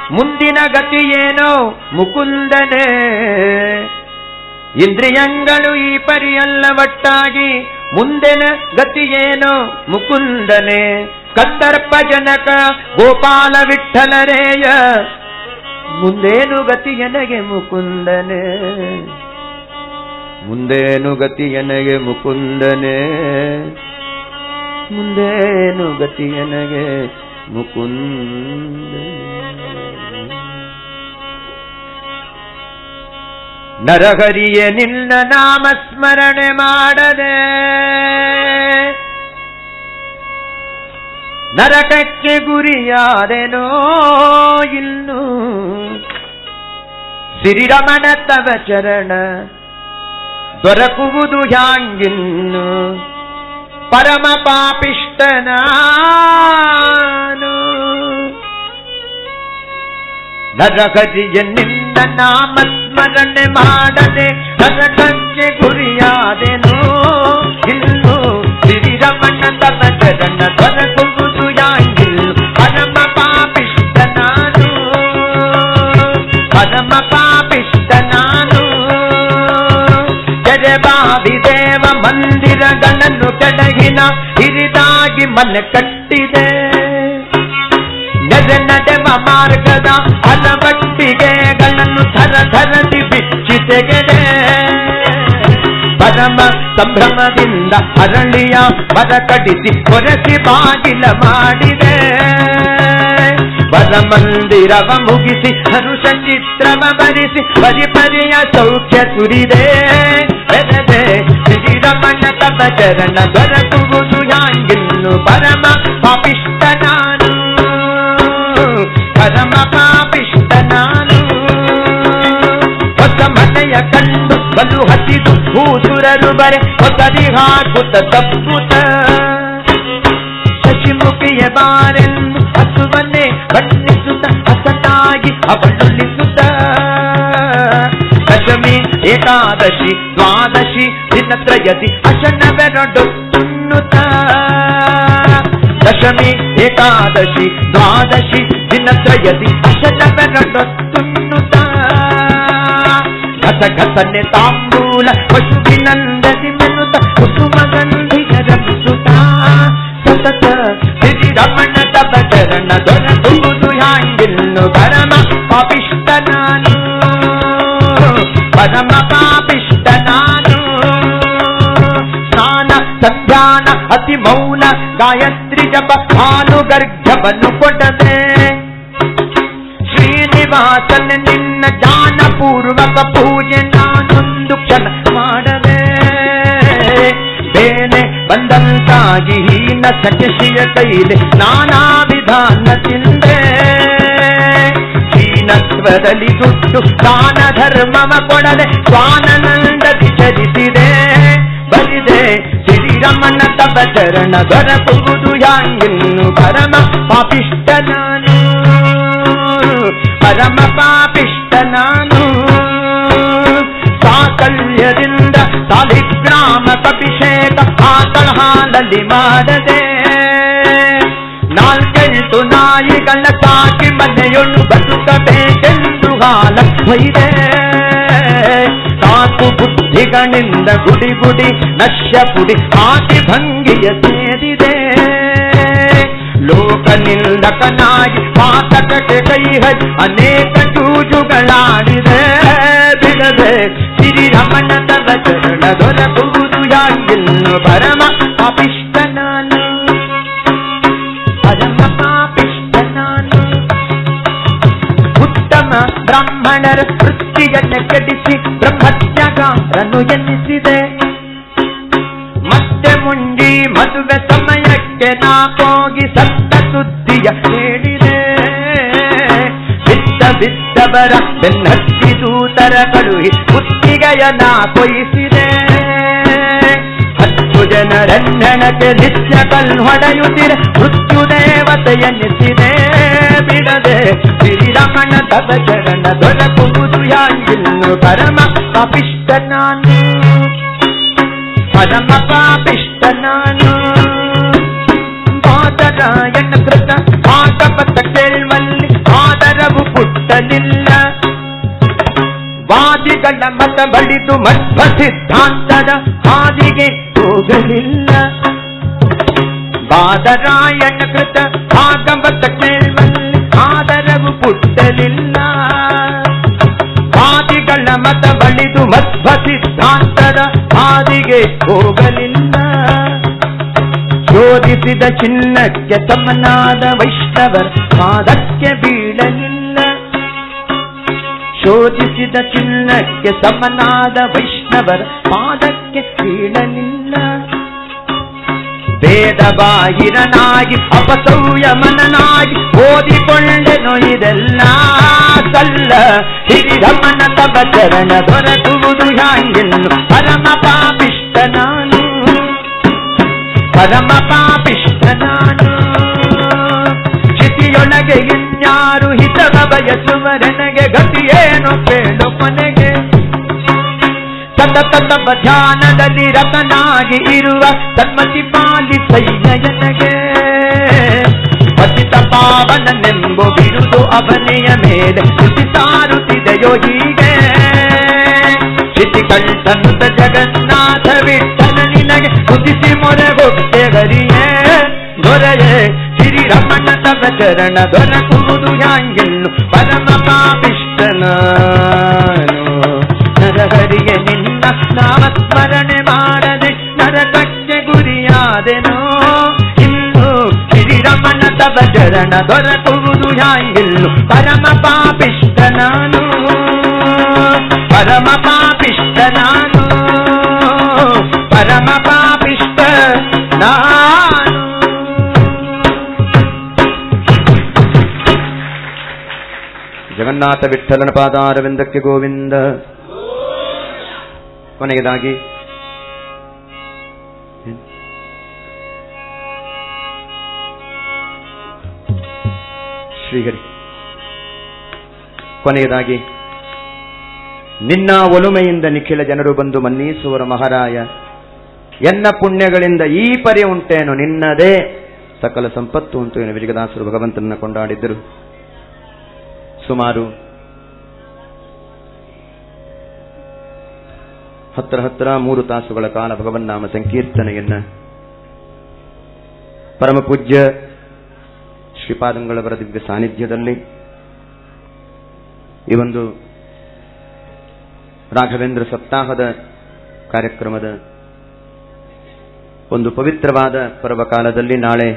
ಮುಂದಿನ ಗತಿಯೇನೋ ಮುಕುಂದನೇ ಇಂದ್ರಿಯಂಗಳು ಈ ಪರಿಯಲ್ಲ ಒಟ್ಟಾಗಿ ಮುಂದಿನ ಗತಿಯೇನೋ ಮುಕುಂದನೆ ಕತ್ತರ್ಪ ಜನಕ ಗೋಪಾಲ ವಿಠಲರೇಯ ಮುಂದೇನು ಗತಿ ಎನಗೆ ಮುಕುಂದನೆ ಮುಂದೇನು ಗತಿ ಎನಗೆ ಮುಕುಂದನೆ ಮುಂದೇನು ಗತಿ ಎನಗೆ ಮುಕುಂದನೆ ನರಹರಿಯ ನಿನ್ನ ನಾಮ ಸ್ಮರಣೆ ಮಾಡದೆ ನರಕಕ್ಕೆ ಗುರಿಯಾದೆನೋ ಇನ್ನು ಸಿರಿರಮಣ ತವ ಚರಣ ದೊರಕುವುದು ಹ್ಯಾಂಗಿನ್ನು ಪರಮ ಪಾಪಿಷ್ಟನಾನು ನರಗರಿಯ ನಿನ್ನ ನಾಮ ಸ್ಮರಣೆ ಮಾಡದೆ ನರಕಕ್ಕೆ ಗುರಿಯಾದೆನು ಇನ್ನು ಸಿರಿರಮಣ ತವ ಚರಣ ದೊರಕುವುದು ಯಾಂಗಿಲ್ಲು ಪರಮ ಪಾಪಿಷ್ಟ ನಾನು ಪರಮ ಪಾಪಿಷ್ಟ ನಾನು ಜರಬಾವಿ ದೇವ ಮಂದಿರಗಳನ್ನು ಕೆಳಗಿನ ಹಿರಿದಾಗಿ ಮನೆ ಕಟ್ಟಿದೆ ನೆರೆ ನಡೆವ ಮಾರ್ಗದ ಹಲವಟ್ಟಿಗೆಗಳನ್ನು ಥರ ಥರದಿ ಬಿಚ್ಚಿ ತೆಗೆದೆ ಪರಮ ಸಂಭ್ರಮದಿಂದ ಅರಳಿಯ ಮರ ಕಡಿಸಿ ಕೊರೆಸಿ ಬಾಗಿಲ ಮಾಡಿದೆ ವರಮಂದಿರವ ಮುಗಿಸಿ ಹರುಷ ಚಿತ್ರವ ಬರಿಸಿ ಪರಿಪರಿಯ ಸೌಖ್ಯ ಸುರಿದೆ ಬೆರೆದೆ ಶ್ರೀರಮಣ ತಪ ಚರಣ ದೊರಕುವುದು ಯಾಂಗಿನ್ನು ಪರಮ ಪಾಪಿಷ್ಟ ನಾನು ಪರಮ ಪಾಪಿಷ್ಟ ನಾನು ಹೊಸ ಮನೆಯ ಕಂಡು ಬಲು ಹಸಿದು ಭೂಸುರರು ಬರೆ ಹೊಸರಿ ಹಾಕುತ್ತ ತಪ್ಪುತ್ತ ಶಶಿಮುಖಿಯ ಬಾರೆಂದು ಹಸುವನ್ನೇ ಬಣ್ಣಿಸುತ್ತ ಹಸತಾಗಿ ಅವಳುಳಿಸುತ್ತ ದಶಮಿ ಏಕಾದಶಿ ದ್ವಾದಶಿ ದಿನತ್ರಯದಿ ಅಶನವೆರಡೊತ್ತುನ್ನುತ್ತ ದಶಮಿ ಏಕಾದಶಿ ದ್ವಾದಶಿ ದಿನತ್ರಯದಿ ಅಶನವೆರಡೊತ್ತುನ್ನುತ್ತ ಘಸ ಘಸನೆ ತಾಂಬೂಲ ಪಶುವಿನಂದದಿ ಮೆನುತ ಕುಸುಮಗಂಧಿಗರಮಿಸುತ್ತ ಸತತ ಶ್ರೀರಮಣ ತಪ ಚರಣ ದೊರಕುವುದು ಹ್ಯಾಂಗಿನ್ನು ಪರಮ ಪಾಪಿಷ್ಟ ನಾನು ಪರಮ ಪಾಪಿಷ್ಟ ನಾನು ಸ್ನಾನ ಸಂಧ್ಯಾನ ಅತಿ ಮೌನ ಗಾಯತ್ರಿ ಜಪ ಭಾನುಗರ್ಘವನ್ನು ಕೊಡದೆ ಶ್ರೀನಿವಾಸನ ನಿನ್ನ ಜ್ಞಾನಪೂರ್ವಕ ಪೂಜೆ ನಾನೊಂದು ಕ್ಷಣ ಮಾಡದೆ ಬೇನೆ ಬಂದಂತಾಗಿ ಹೀನ ಸಚಶಿಯ ಕೈಲಿ ನಾನಾ ವಿಧಾನ ತಿಂದೆ ಹೀನತ್ವದಲ್ಲಿ ದುಡ್ಡು ದಾನ ಧರ್ಮವ ಕೊಡದೆ ಸ್ವಾನನಂದದಿ ಚರಿಸಿದೆ ಬರಿದೆ ಶ್ರೀರಮಣ ತಪ ಚರಣ ದೊರಕುವುದು ಯಾಂಗಿನ್ನು ಪರಮ ಪಾಪಿಷ್ಟ ನಾನು ಪರಮ ಪಾಪಿಷ್ಟ ನಾನು ಸಾಕಲ್ಯದಿಂದ ಸಾಲಿಗ್ರಾಮ ಕಪಿಷೇಕ ಆಕಳ ಹಾಲಲ್ಲಿ ಮಾಡದೆ ನಾಲ್ಕೆಂಟು ನಾಯಿಗಳ ಸಾಕಿ ಮನೆಯೊಳು ಬದುಕಬೇಕೆಂದು ಹಾಲ ಹೊಯ್ದೆ ಸಾಕು ಬುದ್ಧಿಗಳಿಂದ ಗುಡಿ ಗುಡಿ ನಶ್ಯ ಪುಡಿ ಆದಿ ಭಂಗಿಯ ಸೇರಿದೆ ಲೋಕ ನಿಂದಕನಾಗಿ ಪಾತಕಕ್ಕೆ ಕೈ ಹಚ್ಚಿ ಅನೇಕ ಜೂಜುಗಳಾಡಿದೆ ಬಿಡದೆ ಶ್ರೀರಮಣ ತವ ಚರಣ ದೊರಕುವುದು ಯಾಗಿನ್ನು ಪರಮ ಪಾಪಿಷ್ಟ ನಾನು ಪರಮ ಪಾಪಿಷ್ಟ ನಾನು ಉತ್ತಮ ಬ್ರಾಹ್ಮಣರ ವೃತ್ತಿಯನ್ನು ಕೆಡಿಸಿ ಬ್ರಹ್ಮತ್ಯಗಾರನು ಎನ್ನಿಸಿದೆ ಮತ್ತೆ ಮುಂಡಿ ಮದುವೆ ಸಮಯಕ್ಕೆ ನಾ ಹೋಗಿ ಸತ್ತ ಸುದ್ದಿಯ ಹೇಳಿದೆ ಬಿದ್ದ ಬಿದ್ದವರ ಬೆನ್ನತ್ತಿ ದೂತರ ಕಳುಹಿ ಕುತ್ತಿಗೆಯ ನಾ ಕೊಯಿಸಿದೆ ಹತ್ತು ಜನರೆನ್ನಣಕ್ಕೆ ನಿತ್ಯ ಕಲ್ ಹೊಡೆಯುತ್ತಿರೆ ಮೃತ್ಯು ದೇವತೆ ಎನ್ನಿಸಿದೆ ಬಿಡದೆ ಶ್ರೀರಮಣ ತವ ಚರಣ ದೊರಕುವುದು ಯಾಂಗಿನ್ನು ಪರಮ ಪಾಪಿಷ್ಟ ನಾನು ಪರಮ ಪಾಪಿಷ್ಟ ನಾನು ಬಾದರಾಯಣ ಕೃತ ಪಾಠಪಥ ಕೇಳುವಲ್ಲಿ ಆದರವು ಪುಟ ಬೀಳಲಿಲ್ಲ ವಾದಿಗಳ ಮತ ಬಳಿದು ಮಧ್ವ ಸಿದ್ಧಾಂತದ ಹಾದಿಗೆ ಹೋಗಲಿಲ್ಲ ಬಾದರಾಯಣ ಕೃತ ಭಾಗವತ ಕೇಳುವಲ್ಲಿ ಆದರವು ಪುಟ್ಟಲಿಲ್ಲ ವಾದಿಗಳ ಮತ ಬಳಿದು ಮಧ್ವ ಸಿದ್ಧಾಂತದ ಹಾದಿಗೆ ಹೋಗಲಿಲ್ಲ ಶೋಧಿಸಿದ ಚಿನ್ನಕ್ಕೆ ಸಮನಾದ ವೈಷ್ಣವರ ಪಾದಕ್ಕೆ ಬೀಳಲಿಲ್ಲ ಶೋಧಿಸಿದ ಚಿನ್ನಕ್ಕೆ ಸಮನಾದ ವೈಷ್ಣವರ ಪಾದಕ್ಕೆ ಬೀಳಲಿಲ್ಲ ವೇದ ಬಾಹಿರನಾಗಿ ಅಪಸೌಯಮನನಾಗಿ ಓದಿಕೊಂಡೆನು ಇದೆಲ್ಲ ಸಲ್ಲ ಹಿರಿರಮನ ತವ ಚರಣ ದೊರಕುವುದು ಹ್ಯಾಂಗೆನ್ನು ಪರಮ ಪಾಪಿಷ್ಟ ನಾನು ಪರಮ ಪಾಪಿಷ್ಟ ನಾನು ಚಿತಿಯೊಳಗೆ ಇನ್ಯಾರು ಹಿತವ ಬಯಸುವರೆನಗೆ ಗತಿಯೇನು ಕೇಳು ಕೊನೆಗೆ ಸತತ ತಮ್ಮ ಧ್ಯಾನದಲ್ಲಿ ರತನಾಗಿ ಇರುವ ಸನ್ಮತಿ ಪಾಲಿಸೈನಯನಗೆ ಪತಿತ ಪಾವನನೆಂಬು ಬಿರುದು ಅವನೆಯ ಮೇಲೆ ಸ್ತುತಿ ಸಾರುತ್ತಿದೆಯೋ ಹೀಗೆ ಶಿತಿಕಂಠನುತ ಜಗನ್ನಾಥ ವಿಠಲ ನಿನಗೆ ಕುದಿಸಿ ಮೊರೆಗೊಟ್ಟೆ ಗರಿಯೇ ದೊರೆಯೇ ಶ್ರೀರಮಣ ತವ ಚರಣ ದೊರಕುವುದು ಹ್ಯಾಂಗೆನ್ನು ಪರಮ ಪಾಪಿಷ್ಟನಾನು ನರಹರಿಗೆ ನಿನ್ನ ನಾಮಸ್ಮರಣೆ ಮಾಡದೆ ನರಕಕ್ಕೆ ಗುರಿಯಾದೆನೋ ಇನ್ನು ಶ್ರೀರಮಣ ತವ ಚರಣ ದೊರಕುವುದು ಹ್ಯಾಂಗೆನ್ನು ಪರಮ ಪಾಪಿಷ್ಟ ನಾನು ಪರಮ ಪಾಪಿಷ್ಟ ನಾನು ಪರಮ ಪಾಪಿಷ್ಟ ನಾನು ಜಗನ್ನಾಥ ವಿಠಲನ ಪಾದಾರವಿಂದಕ್ಕೆ ಗೋವಿಂದ ಕೊನೆಯದಾಗಿ ಶ್ರೀಹರಿ ಕೊನೆಯದಾಗಿ ನಿನ್ನ ಒಲುಮೆಯಿಂದ ನಿಖಿಲ ಜನರು ಬಂದು ಮನ್ನೀಸುವರ ಮಹಾರಾಯ ಎನ್ನ ಪುಣ್ಯಗಳಿಂದ ಈ ಪರಿ ಉಂಟೇನು ನಿನ್ನದೇ ಸಕಲ ಸಂಪತ್ತು ಉಂಟು ಎಂದು ವಿಜಯದಾಸರು ಭಗವಂತನನ್ನ ಕೊಂಡಾಡಿದ್ದರು ಸುಮಾರು ಹತ್ರ ಹತ್ರ ಮೂರು ತಾಸುಗಳ ಕಾಲ ಭಗವನ್ನಾಮ ಸಂಕೀರ್ತನೆಯನ್ನ ಪರಮ ಪೂಜ್ಯ ಶ್ರೀಪಾದಂಗಳವರ ದಿವ್ಯ ಸಾನ್ನಿಧ್ಯದಲ್ಲಿ ಈ ಒಂದು ರಾಘವೇಂದ್ರ ಸಪ್ತಾಹದ ಕಾರ್ಯಕ್ರಮದ ಒಂದು ಪವಿತ್ರವಾದ ಪರ್ವಕಾಲದಲ್ಲಿ ನಾಳೆ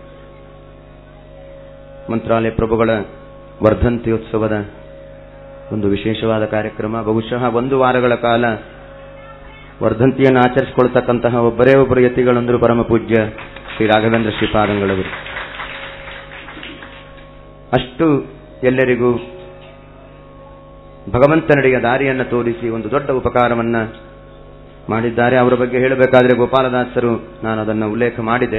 ಮಂತ್ರಾಲಯ ಪ್ರಭುಗಳ ವರ್ಧಂತ್ಯೋತ್ಸವದ ಒಂದು ವಿಶೇಷವಾದ ಕಾರ್ಯಕ್ರಮ ಬಹುಶಃ ಒಂದು ವಾರಗಳ ಕಾಲ ವರ್ಧಂತಿಯನ್ನು ಆಚರಿಸಿಕೊಳ್ತಕ್ಕಂತಹ ಒಬ್ಬರೇ ಒಬ್ಬರು ಯತಿಗಳಂದ್ರು ಪರಮ ಪೂಜ್ಯ ಶ್ರೀ ರಾಘವೇಂದ್ರ ಶ್ರೀಪಾದಂಗಳವರು ಅಷ್ಟು ಎಲ್ಲರಿಗೂ ಭಗವಂತನಡೆಯ ದಾರಿಯನ್ನು ತೋರಿಸಿ ಒಂದು ದೊಡ್ಡ ಉಪಕಾರವನ್ನ ಮಾಡಿದ್ದಾರೆ ಅವರ ಬಗ್ಗೆ ಹೇಳಬೇಕಾದ್ರೆ ಗೋಪಾಲದಾಸರು ನಾನು ಅದನ್ನು ಉಲ್ಲೇಖ ಮಾಡಿದೆ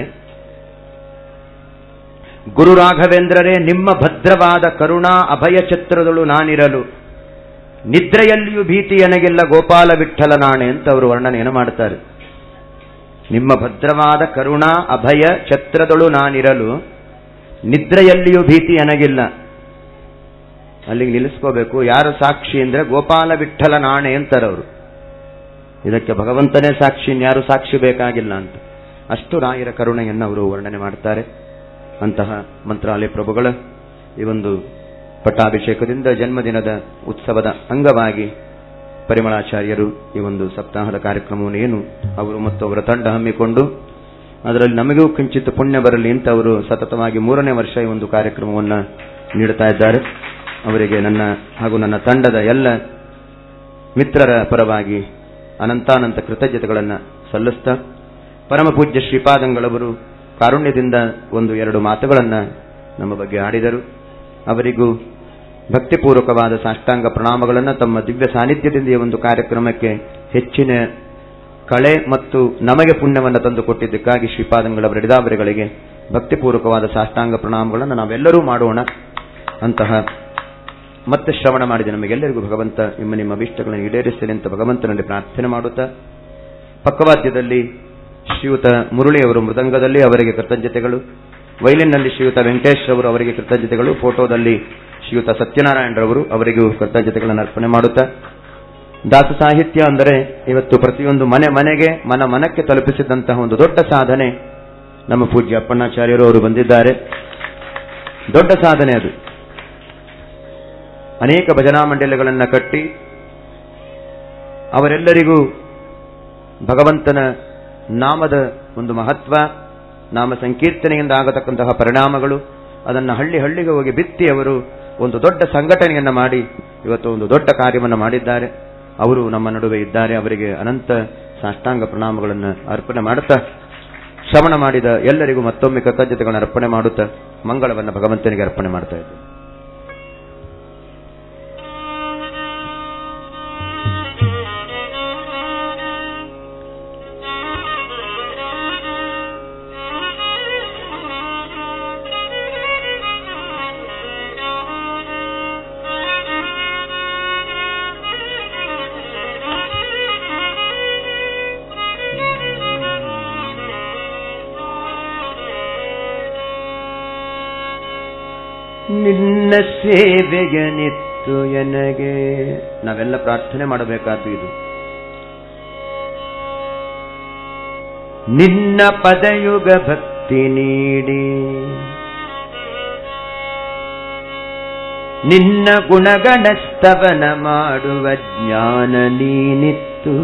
ಗುರು ರಾಘವೇಂದ್ರರೇ ನಿಮ್ಮ ಭದ್ರವಾದ ಕರುಣಾ ಅಭಯ ಛತ್ರದಳು ನಾನಿರಲು ನಿದ್ರೆಯಲ್ಲಿಯೂ ಭೀತಿ ನನಗಿಲ್ಲ ಗೋಪಾಲ ವಿಠಲ ನಾಣೆ ಅಂತ ಅವರು ವರ್ಣನೆಯನ್ನು ಮಾಡ್ತಾರೆ ನಿಮ್ಮ ಭದ್ರವಾದ ಕರುಣಾ ಅಭಯ ಛತ್ರದಳು ನಾನಿರಲು ನಿದ್ರೆಯಲ್ಲಿಯೂ ಭೀತಿ ನನಗಿಲ್ಲ ಅಲ್ಲಿಗೆ ನಿಲ್ಲಿಸ್ಕೋಬೇಕು ಯಾರು ಸಾಕ್ಷಿ ಅಂದ್ರೆ ಗೋಪಾಲ ವಿಠಲ ನಾಣೆ ಅಂತಾರೆ ಅವರು ಇದಕ್ಕೆ ಭಗವಂತನೇ ಸಾಕ್ಷಿ ಇನ್ಯಾರು ಸಾಕ್ಷಿ ಬೇಕಾಗಿಲ್ಲ ಅಂತ ಅಷ್ಟು ರಾಯರ ಕರುಣೆಯನ್ನು ಅವರು ವರ್ಣನೆ ಮಾಡ್ತಾರೆ ಅಂತಹ ಮಂತ್ರಾಲಯ ಪ್ರಭುಗಳ ಈ ಒಂದು ಪಟ್ಟಾಭಿಷೇಕದಿಂದ ಜನ್ಮದಿನದ ಉತ್ಸವದ ಅಂಗವಾಗಿ ಪರಿಮಳಾಚಾರ್ಯರು ಈ ಒಂದು ಸಪ್ತಾಹದ ಕಾರ್ಯಕ್ರಮವನ್ನು ಏನು ಅವರು ಮತ್ತು ಅವರ ತಂಡ ಹಮ್ಮಿಕೊಂಡು ಅದರಲ್ಲಿ ನಮಗೂ ಕಿಂಚಿತ್ ಪುಣ್ಯ ಬರಲಿ ಅಂತ ಅವರು ಸತತವಾಗಿ ಮೂರನೇ ವರ್ಷ ಈ ಒಂದು ಕಾರ್ಯಕ್ರಮವನ್ನು ನೀಡುತ್ತಾ ಇದ್ದಾರೆ ಅವರಿಗೆ ನನ್ನ ಹಾಗೂ ನನ್ನ ತಂಡದ ಎಲ್ಲ ಮಿತ್ರರ ಪರವಾಗಿ ಅನಂತಾನಂತ ಕೃತಜ್ಞತೆಗಳನ್ನು ಸಲ್ಲಿಸ್ತಾ ಪರಮ ಪೂಜ್ಯ ಶ್ರೀಪಾದಂಗಳವರು ಕಾರುಣ್ಯದಿಂದ ಒಂದು ಎರಡು ಮಾತುಗಳನ್ನು ನಮ್ಮ ಬಗ್ಗೆ ಆಡಿದರು ಅವರಿಗೂ ಭಕ್ತಿಪೂರ್ವಕವಾದ ಸಾಷ್ಟಾಂಗ ಪ್ರಣಾಮಗಳನ್ನು ತಮ್ಮ ದಿವ್ಯ ಸಾನ್ನಿಧ್ಯದಿಂದ ಈ ಒಂದು ಕಾರ್ಯಕ್ರಮಕ್ಕೆ ಹೆಚ್ಚಿನ ಕಳೆ ಮತ್ತು ನಮಗೆ ಪುಣ್ಯವನ್ನು ತಂದು ಕೊಟ್ಟಿದ್ದಕ್ಕಾಗಿ ಶ್ರೀಪಾದಂಗಳವರ ಹಿಡಿದಾವರಿಗಳಿಗೆ ಭಕ್ತಿಪೂರ್ವಕವಾದ ಸಾಷ್ಟಾಂಗ ಪ್ರಣಾಮಗಳನ್ನು ನಾವೆಲ್ಲರೂ ಮಾಡೋಣ ಅಂತಹ ಮತ್ತೆ ಶ್ರವಣ ಮಾಡಿದ ನಮಗೆಲ್ಲರಿಗೂ ಭಗವಂತ ನಿಮ್ಮ ನಿಮ್ಮ ಅಭಿಷ್ಟಗಳನ್ನು ಈಡೇರಿಸಲಿ ಅಂತ ಭಗವಂತನಲ್ಲಿ ಪ್ರಾರ್ಥನೆ ಮಾಡುತ್ತಾ ಪಕ್ಕವಾದ್ಯದಲ್ಲಿ ಶ್ರೀಯುತ ಮುರಳಿಯವರು ಮೃದಂಗದಲ್ಲಿ ಅವರಿಗೆ ಕೃತಜ್ಞತೆಗಳು ವೈಲಿನ್ನಲ್ಲಿ ಶ್ರೀಯುತ ವೆಂಕಟೇಶ್ ಅವರು ಅವರಿಗೆ ಕೃತಜ್ಞತೆಗಳು ಫೋಟೋದಲ್ಲಿ ಶ್ರೀಯುತ ಸತ್ಯನಾರಾಯಣರವರು ಅವರಿಗೂ ಕೃತಜ್ಞತೆಗಳನ್ನು ಅರ್ಪಣೆ ಮಾಡುತ್ತಾ ದಾಸ ಸಾಹಿತ್ಯ ಅಂದರೆ ಇವತ್ತು ಪ್ರತಿಯೊಂದು ಮನೆ ಮನೆಗೆ ಮನ ಮನಕ್ಕೆ ತಲುಪಿಸಿದಂತಹ ಒಂದು ದೊಡ್ಡ ಸಾಧನೆ ನಮ್ಮ ಪೂಜ್ಯ ಅಪ್ಪಣ್ಣಾಚಾರ್ಯರು ಅವರು ಬಂದಿದ್ದಾರೆ ದೊಡ್ಡ ಸಾಧನೆ ಅದು ಅನೇಕ ಭಜನಾ ಮಂಡಲಗಳನ್ನು ಕಟ್ಟಿ ಅವರೆಲ್ಲರಿಗೂ ಭಗವಂತನ ನಾಮದ ಒಂದು ಮಹತ್ವ ನಾಮ ಸಂಕೀರ್ತನೆಯಿಂದ ಆಗತಕ್ಕಂತಹ ಪರಿಣಾಮಗಳು ಅದನ್ನು ಹಳ್ಳಿ ಹಳ್ಳಿಗೆ ಹೋಗಿ ಬಿತ್ತಿ ಅವರು ಒಂದು ದೊಡ್ಡ ಸಂಘಟನೆಯನ್ನ ಮಾಡಿ ಇವತ್ತು ಒಂದು ದೊಡ್ಡ ಕಾರ್ಯವನ್ನು ಮಾಡಿದ್ದಾರೆ ಅವರು ನಮ್ಮ ನಡುವೆ ಇದ್ದಾರೆ ಅವರಿಗೆ ಅನಂತ ಸಾಷ್ಟಾಂಗ ಪ್ರಣಾಮಗಳನ್ನು ಅರ್ಪಣೆ ಮಾಡುತ್ತಾ ಶ್ರವಣ ಮಾಡಿದ ಎಲ್ಲರಿಗೂ ಮತ್ತೊಮ್ಮೆ ಕೃತಜ್ಞತೆಗಳನ್ನು ಅರ್ಪಣೆ ಮಾಡುತ್ತಾ ಮಂಗಳವನ್ನು ಭಗವಂತನಿಗೆ ಅರ್ಪಣೆ ಮಾಡ್ತಾ ಇದ್ದೇವೆ ನಿನ್ನ ಸೇವೆಯ ನಿತ್ತು ಎನಗೆ ನಾವೆಲ್ಲ ಪ್ರಾರ್ಥನೆ ಮಾಡಬೇಕಾದ್ದು ಇದು ನಿನ್ನ ಪದಯುಗ ಭಕ್ತಿ ನೀಡಿ ನಿನ್ನ ಗುಣಗಣ ಸ್ತವನ ಮಾಡುವ ಜ್ಞಾನ ನೀನಿತ್ತು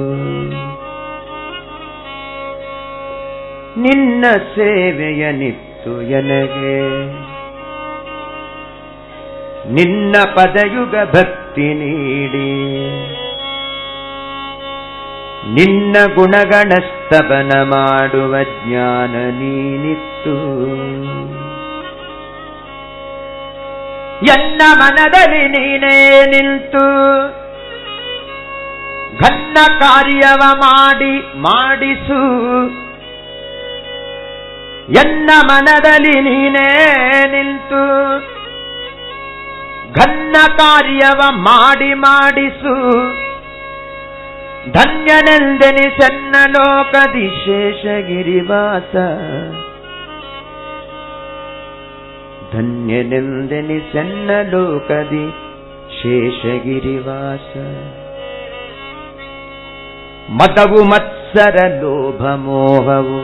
ನಿನ್ನ ಸೇವೆಯ ನಿತ್ತು ಎನಗೆ ನಿನ್ನ ಪದಯುಗ ಭಕ್ತಿ ನೀಡಿ ನಿನ್ನ ಗುಣಗಣ ಸ್ತಬನ ಮಾಡುವ ಜ್ಞಾನ ನೀನಿತ್ತು ಎನ್ನ ಮನದಲ್ಲಿ ನೀನೇ ನಿಂತು ಘನ್ನ ಕಾರ್ಯವ ಮಾಡಿ ಮಾಡಿಸು ಎನ್ನ ಮನದಲ್ಲಿ ನೀನೇ ನಿಂತು ಘನ್ನ ಕಾರ್ಯವ ಮಾಡಿ ಮಾಡಿಸು ಧನ್ಯನೆಂದೆನಿ ಸಣ್ಣ ಲೋಕದಿ ಶೇಷಗಿರಿವಾಸ ಧನ್ಯನೆಂದೆನಿ ಸಣ್ಣ ಲೋಕದಿ ಶೇಷಗಿರಿವಾಸ ಮತವು ಮತ್ಸರ ಲೋಭ ಮೋಹವು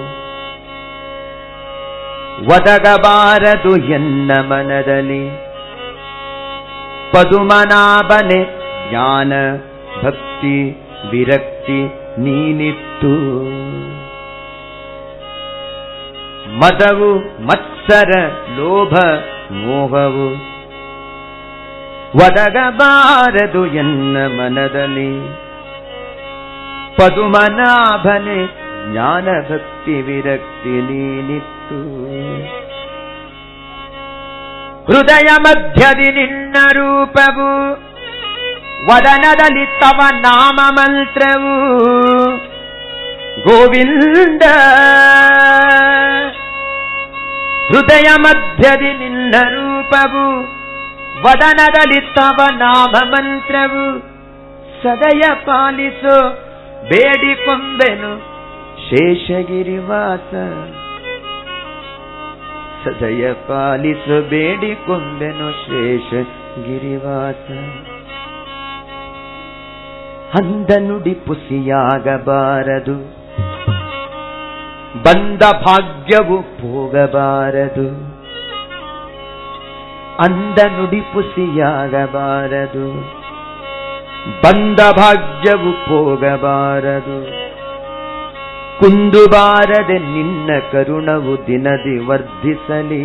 ಒದಗಬಾರದು ಎನ್ನ ಮನದಲ್ಲಿ ಪದುಮನಾಭನೆ ಜ್ಞಾನ ಭಕ್ತಿ ವಿರಕ್ತಿ ನೀನಿತ್ತು ಮದವು ಮತ್ಸರ ಲೋಭ ಮೋಹವು ಒದಗಬಾರದು ಎನ್ನ ಮನದಲ್ಲಿ ಪದುಮನಾಭನೆ ಜ್ಞಾನ ಭಕ್ತಿ ವಿರಕ್ತಿ ನೀನಿತ್ತು ಹೃದಯ ಮಧ್ಯದಿ ನಿನ್ನ ರೂಪವು ವದನದಲ್ಲಿ ತವ ನಾಮ ಮಂತ್ರವು ಗೋವಿಂದ ಹೃದಯ ಮಧ್ಯದಿ ನಿನ್ನ ರೂಪವು ವದನದಲ್ಲಿ ತವ ನಾಮ ಮಂತ್ರವು ಸದಯ ಪಾಲಿಸು ಬೇಡಿಕೊಂಬೆನು ಶೇಷಗಿರಿವಾಸ ಸದಯ ಪಾಲಿಸು ಬೇಡಿಕೊಂಬೆನು ಶೇಷ ಗಿರಿವಾಸ ಅಂದ ನುಡಿ ಪುಸಿಯಾಗಬಾರದು ಬಂದ ಭಾಗ್ಯವು ಹೋಗಬಾರದು ಅಂದ ನುಡಿ ಪುಸಿಯಾಗಬಾರದು ಬಂದ ಭಾಗ್ಯವು ಹೋಗಬಾರದು ಕುಂದು ಬಾರದೆ ನಿನ್ನ ಕರುಣವು ದಿನದಿ ವರ್ಧಿಸಲಿ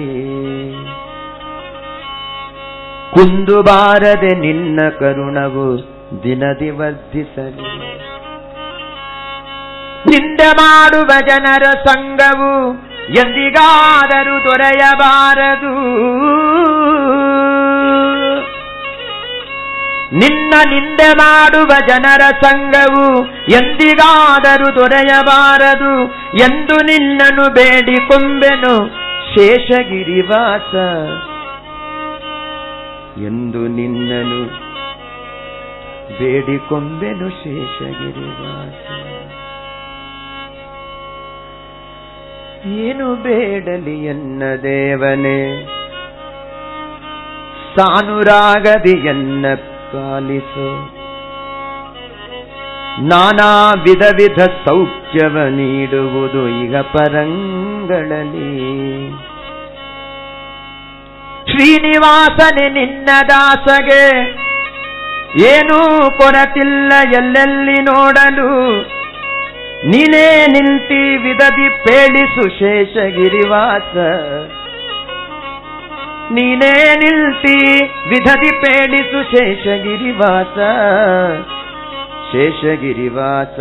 ಕುಂದು ಬಾರದೆ ನಿನ್ನ ಕರುಣವು ದಿನದಿ ವರ್ಧಿಸಲಿ ನಿಂದೆ ಮಾಡುವ ಜನರ ಸಂಘವು ಎಂದಿಗಾದರೂ ದೊರೆಯಬಾರದು ನಿನ್ನ ನಿಂದೆ ಮಾಡುವ ಜನರ ಸಂಘವು ಎಂದಿಗಾದರೂ ದೊರೆಯಬಾರದು ಎಂದು ನಿನ್ನನು ಬೇಡಿಕೊಂಬೆನು ಶೇಷಗಿರಿವಾಸ ಎಂದು ನಿನ್ನನು ಬೇಡಿಕೊಂಬೆನು ಶೇಷಗಿರಿವಾಸ ಏನು ಬೇಡಲಿ ಎನ್ನ ದೇವನೇ ಸಾನುರಾಗದಿ ಎನ್ನ ಪಾಲಿಸು ನಾನಾ ವಿಧ ವಿಧ ಸೌಖ್ಯವ ನೀಡುವುದು ಈಗ ಪರಂಗಳಲ್ಲಿ ಶ್ರೀನಿವಾಸನೆ ನಿನ್ನ ದಾಸಗೆ ಏನೂ ಕೊರತಿಲ್ಲ ಎಲ್ಲೆಲ್ಲಿ ನೋಡಲು ನೀನೇ ನಿಂತಿ ವಿದದಿ ಪೇಳಿಸು ಶೇಷಗಿರಿವಾಸ ನೀನೇ ನಿಲ್ತಿ ವಿಧದಿ ಪೇಳಿಸು ಶೇಷಗಿರಿವಾಸ ಶೇಷಗಿರಿವಾಸ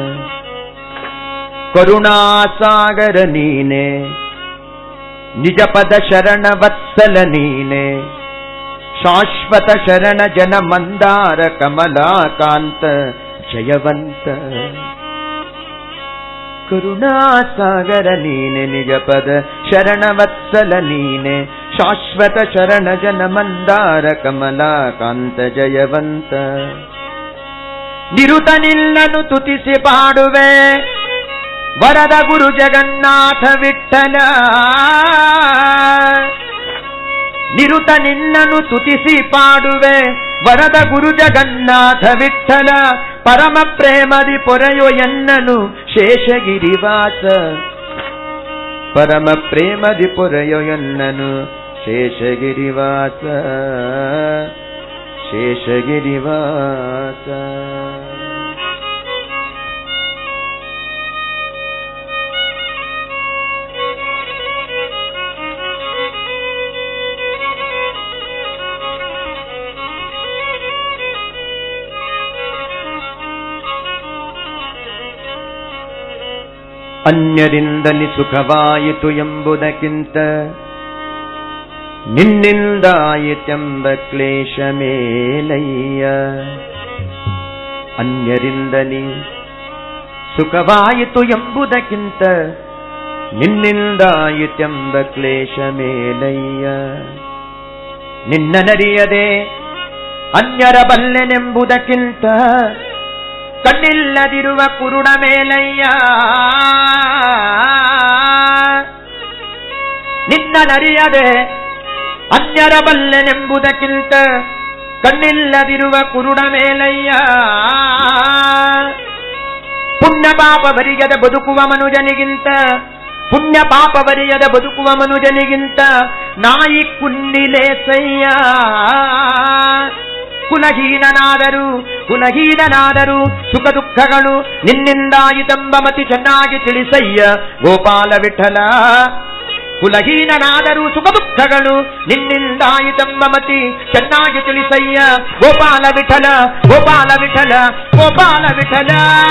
ಕರುಣಾಸಾಗರ ನೀನೆ ನಿಜ ಪದ ಶರಣ ವತ್ಸಲ ನೀನೆ ಶಾಶ್ವತ ಶರಣ ಜನ ಮಂದಾರ ಕಮಲಾಕಾಂತ ಜಯವಂತ ಕರುಣಾಸಾಗರ ನೀನೆ ನಿಜ ಪದ ಶರಣ ವತ್ಸಲ ನೀನೆ ಶಾಶ್ವತ ಶರಣ ಜನ ಮಂದಾರ ಕಮಲಾಕಾಂತ ಜಯವಂತ ನಿರುತ ನಿಲ್ಲನು ತುತಿಸಿ ಪಾಡುವೆ ವರದ ಗುರು ಜಗನ್ನಾಥ ವಿಠಲ ನಿರುತ ನಿನ್ನನು ತುತಿಸಿ ಪಾಡುವೆ ವರದ ಗುರು ಜಗನ್ನಾಥ ವಿಠಲ ಪರಮ ಪ್ರೇಮದಿ ಪೊರೆಯೋ ಎನ್ನನು ಶೇಷಗಿರಿವಾಸ ಪರಮ ಪ್ರೇಮದಿ ಪೊರೆಯೋ ಎನ್ನನು ಶೇಷಗಿರಿವಾಸ ಶೇಷಗಿರಿವಾಸ ಅನ್ಯರಿಂದಲಿ ಸುಖವಾಯಿತು ಎಂಬುದಕ್ಕಿಂತ ನಿನ್ನಿಂದಾಯಿತೆಂಬ ಕ್ಲೇಶ ಮೇಲಯ್ಯ ಅನ್ಯರಿಂದಲಿ ಸುಖವಾಯಿತು ಎಂಬುದಕ್ಕಿಂತ ನಿನ್ನಿಂದಾಯಿತೆಂಬ ಕ್ಲೇಶ ಮೇಲಯ್ಯ ನಿನ್ನ ನರಿಯದೆ ಅನ್ಯರ ಬಲ್ಲೆನೆಂಬುದಕ್ಕಿಂತ ಕಣ್ಣಿಲ್ಲದಿರುವ ಕುರುಡ ಮೇಲಯ್ಯ ನಿನ್ನ ನರಿಯದೆ ಅನ್ಯರ ಬಲ್ಲೆನೆಂಬುದಕ್ಕಿಂತ ಕಣ್ಣಿಲ್ಲದಿರುವ ಕುರುಡ ಮೇಲಯ್ಯ ಪುಣ್ಯ ಪಾಪ ಬರಿಯದ ಬದುಕುವ ಮನುಜನಿಗಿಂತ ಪುಣ್ಯ ಪಾಪ ಬರಿಯದ ಬದುಕುವ ಮನುಜನಿಗಿಂತ ನಾಯಿ ಕುನ್ನಿಲೇಸಯ್ಯ ಕುಲಹೀನನಾದರು ಕುಲಹೀನನಾದರು ಸುಖ ದುಃಖಗಳು ನಿನ್ನಿಂದಾಯಿತೆಂಬ ಮತಿ ಚೆನ್ನಾಗಿ ತಿಳಿಸಯ್ಯ ಗೋಪಾಲ ವಿಠಲ ಕುಲಹೀನನಾದರೂ ಸುಖ ದುಃಖಗಳು ನಿನ್ನಿಂದಾಯಿತೆಂಬ ಮತಿ ಚೆನ್ನಾಗಿ ತಿಳಿಸಯ್ಯ ಗೋಪಾಲ ವಿಠಲ ಗೋಪಾಲ ವಿಠಲ ಗೋಪಾಲ ವಿಠಲ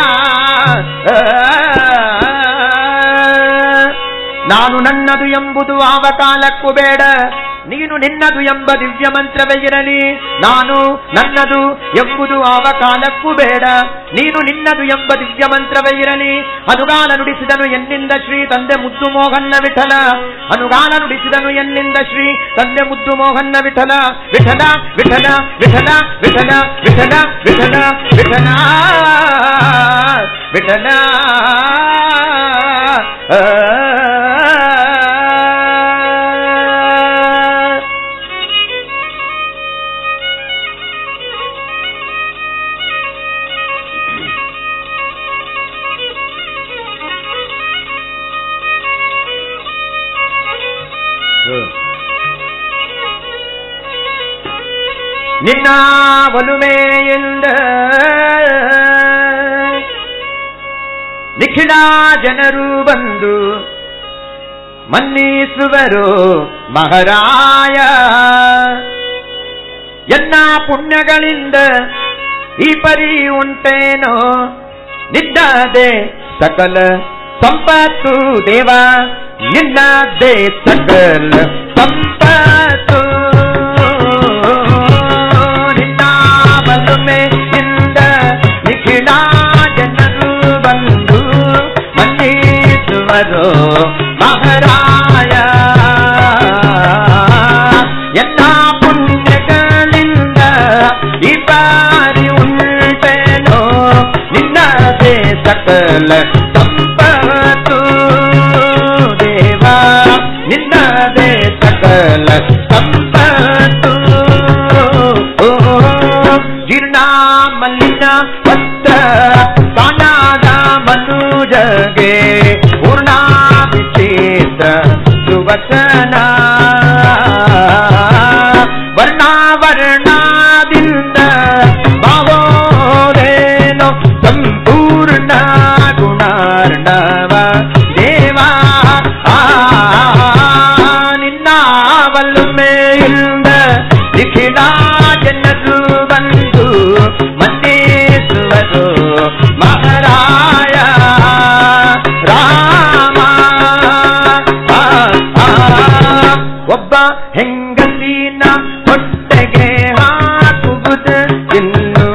ನಾನು ನನ್ನದು ಎಂಬುದು ಆವ ಕಾಲಕ್ಕೂ ಬೇಡ ನೀನು ನಿನ್ನದು ಎಂಬ ದಿವ್ಯ ಮಂತ್ರವೇ ಇರಲಿ ನಾನು ನನ್ನದು ಎಂಬುದು ಆವ ಕಾಲಕ್ಕೂ ಬೇಡ ನೀನು ನಿನ್ನದು ಎಂಬ ದಿವ್ಯ ಮಂತ್ರವೇ ಇರಲಿ ಅನುಗಾಲ ನುಡಿಸಿದನು ಎನ್ನಿಂದ ಶ್ರೀ ತಂದೆ ಮುದ್ದು ಮೋಹನ್ನ ವಿಠಲ ಅನುಗಾಲ ನುಡಿಸಿದನು ಎನ್ನಿಂದ ಶ್ರೀ ತಂದೆ ಮುದ್ದು ಮೋಹನ್ನ ವಿಠಲ ವಿಠಲ ವಿಠಲ ವಿಠಲ ವಿಠಲ ವಿಠಲ ವಿಠಲ ವಿಠಲ ವಿಠಲ ನಿನ್ನ ಒಲುಮೆಯಿಂದ ನಿಖಿಲ ಜನರು ಬಂದು ಮನ್ನಿಸುವರು ಮಹಾರಾಯ ಎನ್ನ ಪುಣ್ಯಗಳಿಂದ ಈ ಪರಿ ಉಂಟೇನೋ ನಿನ್ನದೇ ಸಕಲ ಸಂಪತ್ತು ದೇವ ನಿನ್ನದೇ ಸಕಲ ಸಂಪತ್ತು ನಿನ್ನ ಬಲುಮೆಯಿಂದ ನಿಖಿಲ ಜನರು ಬಂದು ಮನ್ನಿಸುವರು ಮಹಾರಾಯ ಎಲ್ಲ ಪುಣ್ಯಗಳಿಂದ ಈ ಬಾರಿ ಉಂಟೇನೋ ನಿನ್ನದೇ ಸಕಲ ಸಂಪತ್ತು ದೇವ ನಿನ್ನದೇ ಸಕಲ ಸಂಪತ್ತು ವಚನ ವರ್ಣಾವರ್ಣಾದಿಂದ ಭಾವೋರೇನೋ ಸಂಪೂರ್ಣ ಗುಣಾರ್ಣವ ದೇವಾ ಆ ನಿನ್ನ ಒಲುಮೆಯಿಂದ ನಿಖಿಲ ಜನರು ಬಂದು ಮಂಡಿಸುವರು ಮಹಾರಾಯ ರಾಮ ಆ, ಆ, ಒಬ್ಬ ಹೆಂಗಸಿನ ಹೊಟ್ಟೆಗೆ ಹಾಕುವುದು ಇನ್ನು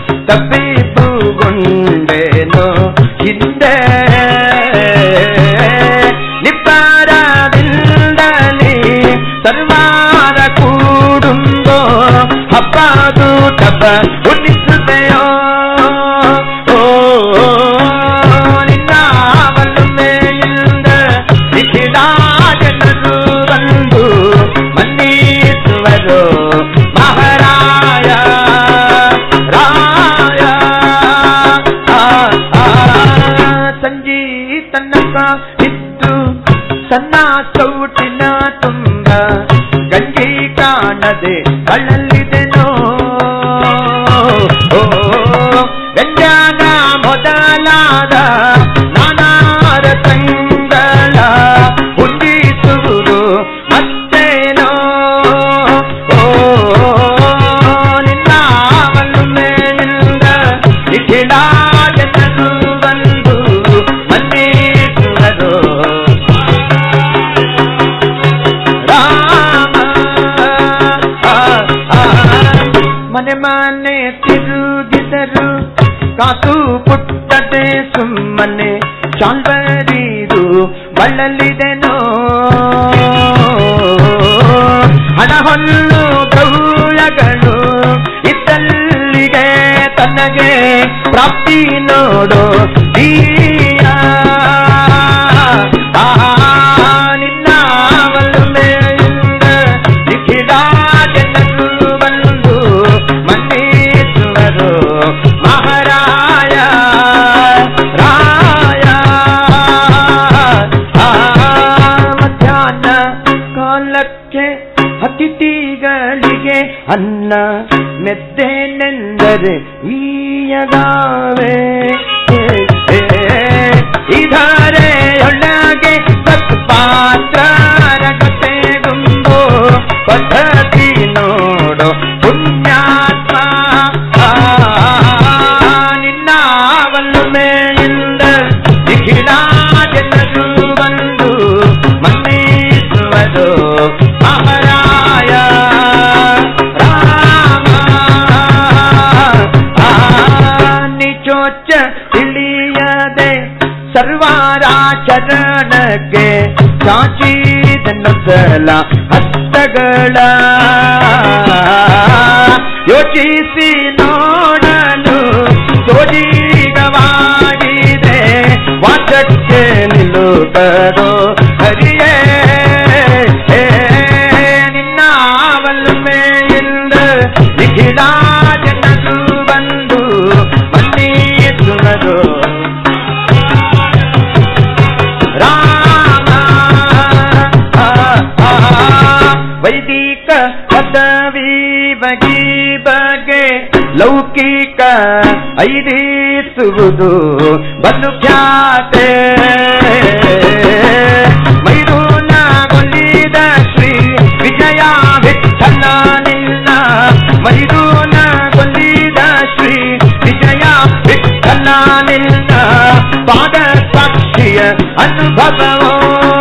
ತಪ್ಪಿಪುಗೊಂಡೇನೋ ಹಿಂದೆ ನಿಬ್ಬರವಿಲ್ಲದೆ ಸರ್ವಾರ ಕೂಡುಂಬೋ ಹಬ್ಬದು ಟಬ್ಬ ಉಣಿಸುತ್ತೆಯೋ ಓ ನಿನ್ನ ಒಲುಮೆಯಿಂದ ನಿಖಿಲ ಜನರು ಬಂದು ಮನ್ನಿಸುವರು ಮಹಾರಾಯ ರಾಯ ಆ, ಆ, ಸಂಜಿ ತನ್ನಕ ಇದ್ದು ಸಣ್ಣ ಚೌಟಿನ ತುಂಬ ಗಂಜಿ ಕಾಣದೆ ಅಳಲಿದೆನೋ ಓ ಗಂಜಾನ ಮೊದಲಾದ ನಾನಾರ ತಂಗಳ ಉಂಡಿಸುವುದು ಮತ್ತೇನೋ ಓ ನಿನ್ನ ಒಲುಮೆಯಿಂದ ನಿಖಿಲ ಜನರು ಬಂದು ಮನ್ನಿಸುವರು ರಾಮ ಆ, ಆ, ಮನೆ ಮನೆ ತಿರುಗಿದರು ಕಾಸು ಪುಟ್ಟದೆ ಸುಮ್ಮನೆ ಚಾಲ್ವರಿದು ಬಳಲಿದೆನೋ ಹಣ ಹೊಲ್ಲು ಗೌಳಗಳು ಇದ್ದಲ್ಲಿಗೆ ತನಗೆ ಪ್ರಾಪ್ತಿ ನೋಡು ದೀಯ ಆ, ನಿನ್ನ ಒಲುಮೆಯಿಂದ ನಿಖಿಲ ಜನರು ಬಂದು ಮನ್ನಿಸುವರು ಮಹಾರಾಯ ರಾಯ ಆ, ಮಧ್ಯಾಹ್ನ ಕಾಲಕ್ಕೆ ಅತಿಥಿಗಳಿಗೆ ಅನ್ನ ಮೆದ್ದೇನೆಂದರೆ ಈಯಗಾವೆ ಇದರೆಯೊಳಗೆ ಸತ್ಪಾತ್ರರ ಜೊತೆಗುಂಬು ಪದ್ಧತಿ ನೋಡು ಪುಣ್ಯಾತ್ಮ ಆ, ನಿನ್ನ ಒಲುಮೆಯಿಂದ ನಿಖಿಲ ಜನರು ಬಂದು ಮನ್ನಿಸುವುದು ಮಹಾರಾಯ ರಾಮ ಆ, ನಿಚೋಚ್ಚ ತಿಳಿಯದೆ ಸರ್ವಾರ ಚರಣಕ್ಕೆ ಚಾಚಿದನೊಂದಲ ಹಸ್ತಗಳ ಯೋಚಿಸಿ ನೋಡಲು ಸೋಜಿಗವಾಗಿದೆ ವಾಚಕ್ಕೆ ನಿಲ್ಲುತ್ತದೋ ಹರಿಯೇ ಏ, ನಿನ್ನ ಒಲುಮೆಯಿಂದ ನಿಖಿಲ ಜನರು ಬಂದು ಮನ್ನಿಸುವುದು ರಾಮ ಆ, ಆ, ವೈದಿಕ ಪದವಿ ಬಗೆ ಬಗೆ ಲೌಕಿಕ ಐರಿಸುವುದು ಬಲು ಖ್ಯಾತೆ ಮೈದೂನ ಗೊಲ್ಲಿದ ಶ್ರೀ ವಿಜಯ ವಿಠಲ ನಿನ್ನ ಮೈದೂನ ಗೊಲ್ಲಿದ ಶ್ರೀ ವಿಜಯ ವಿಠಲ ನಿನ್ನ ಪಾದ ಸಾಕ್ಷಿಯ ಅನುಭವವೋ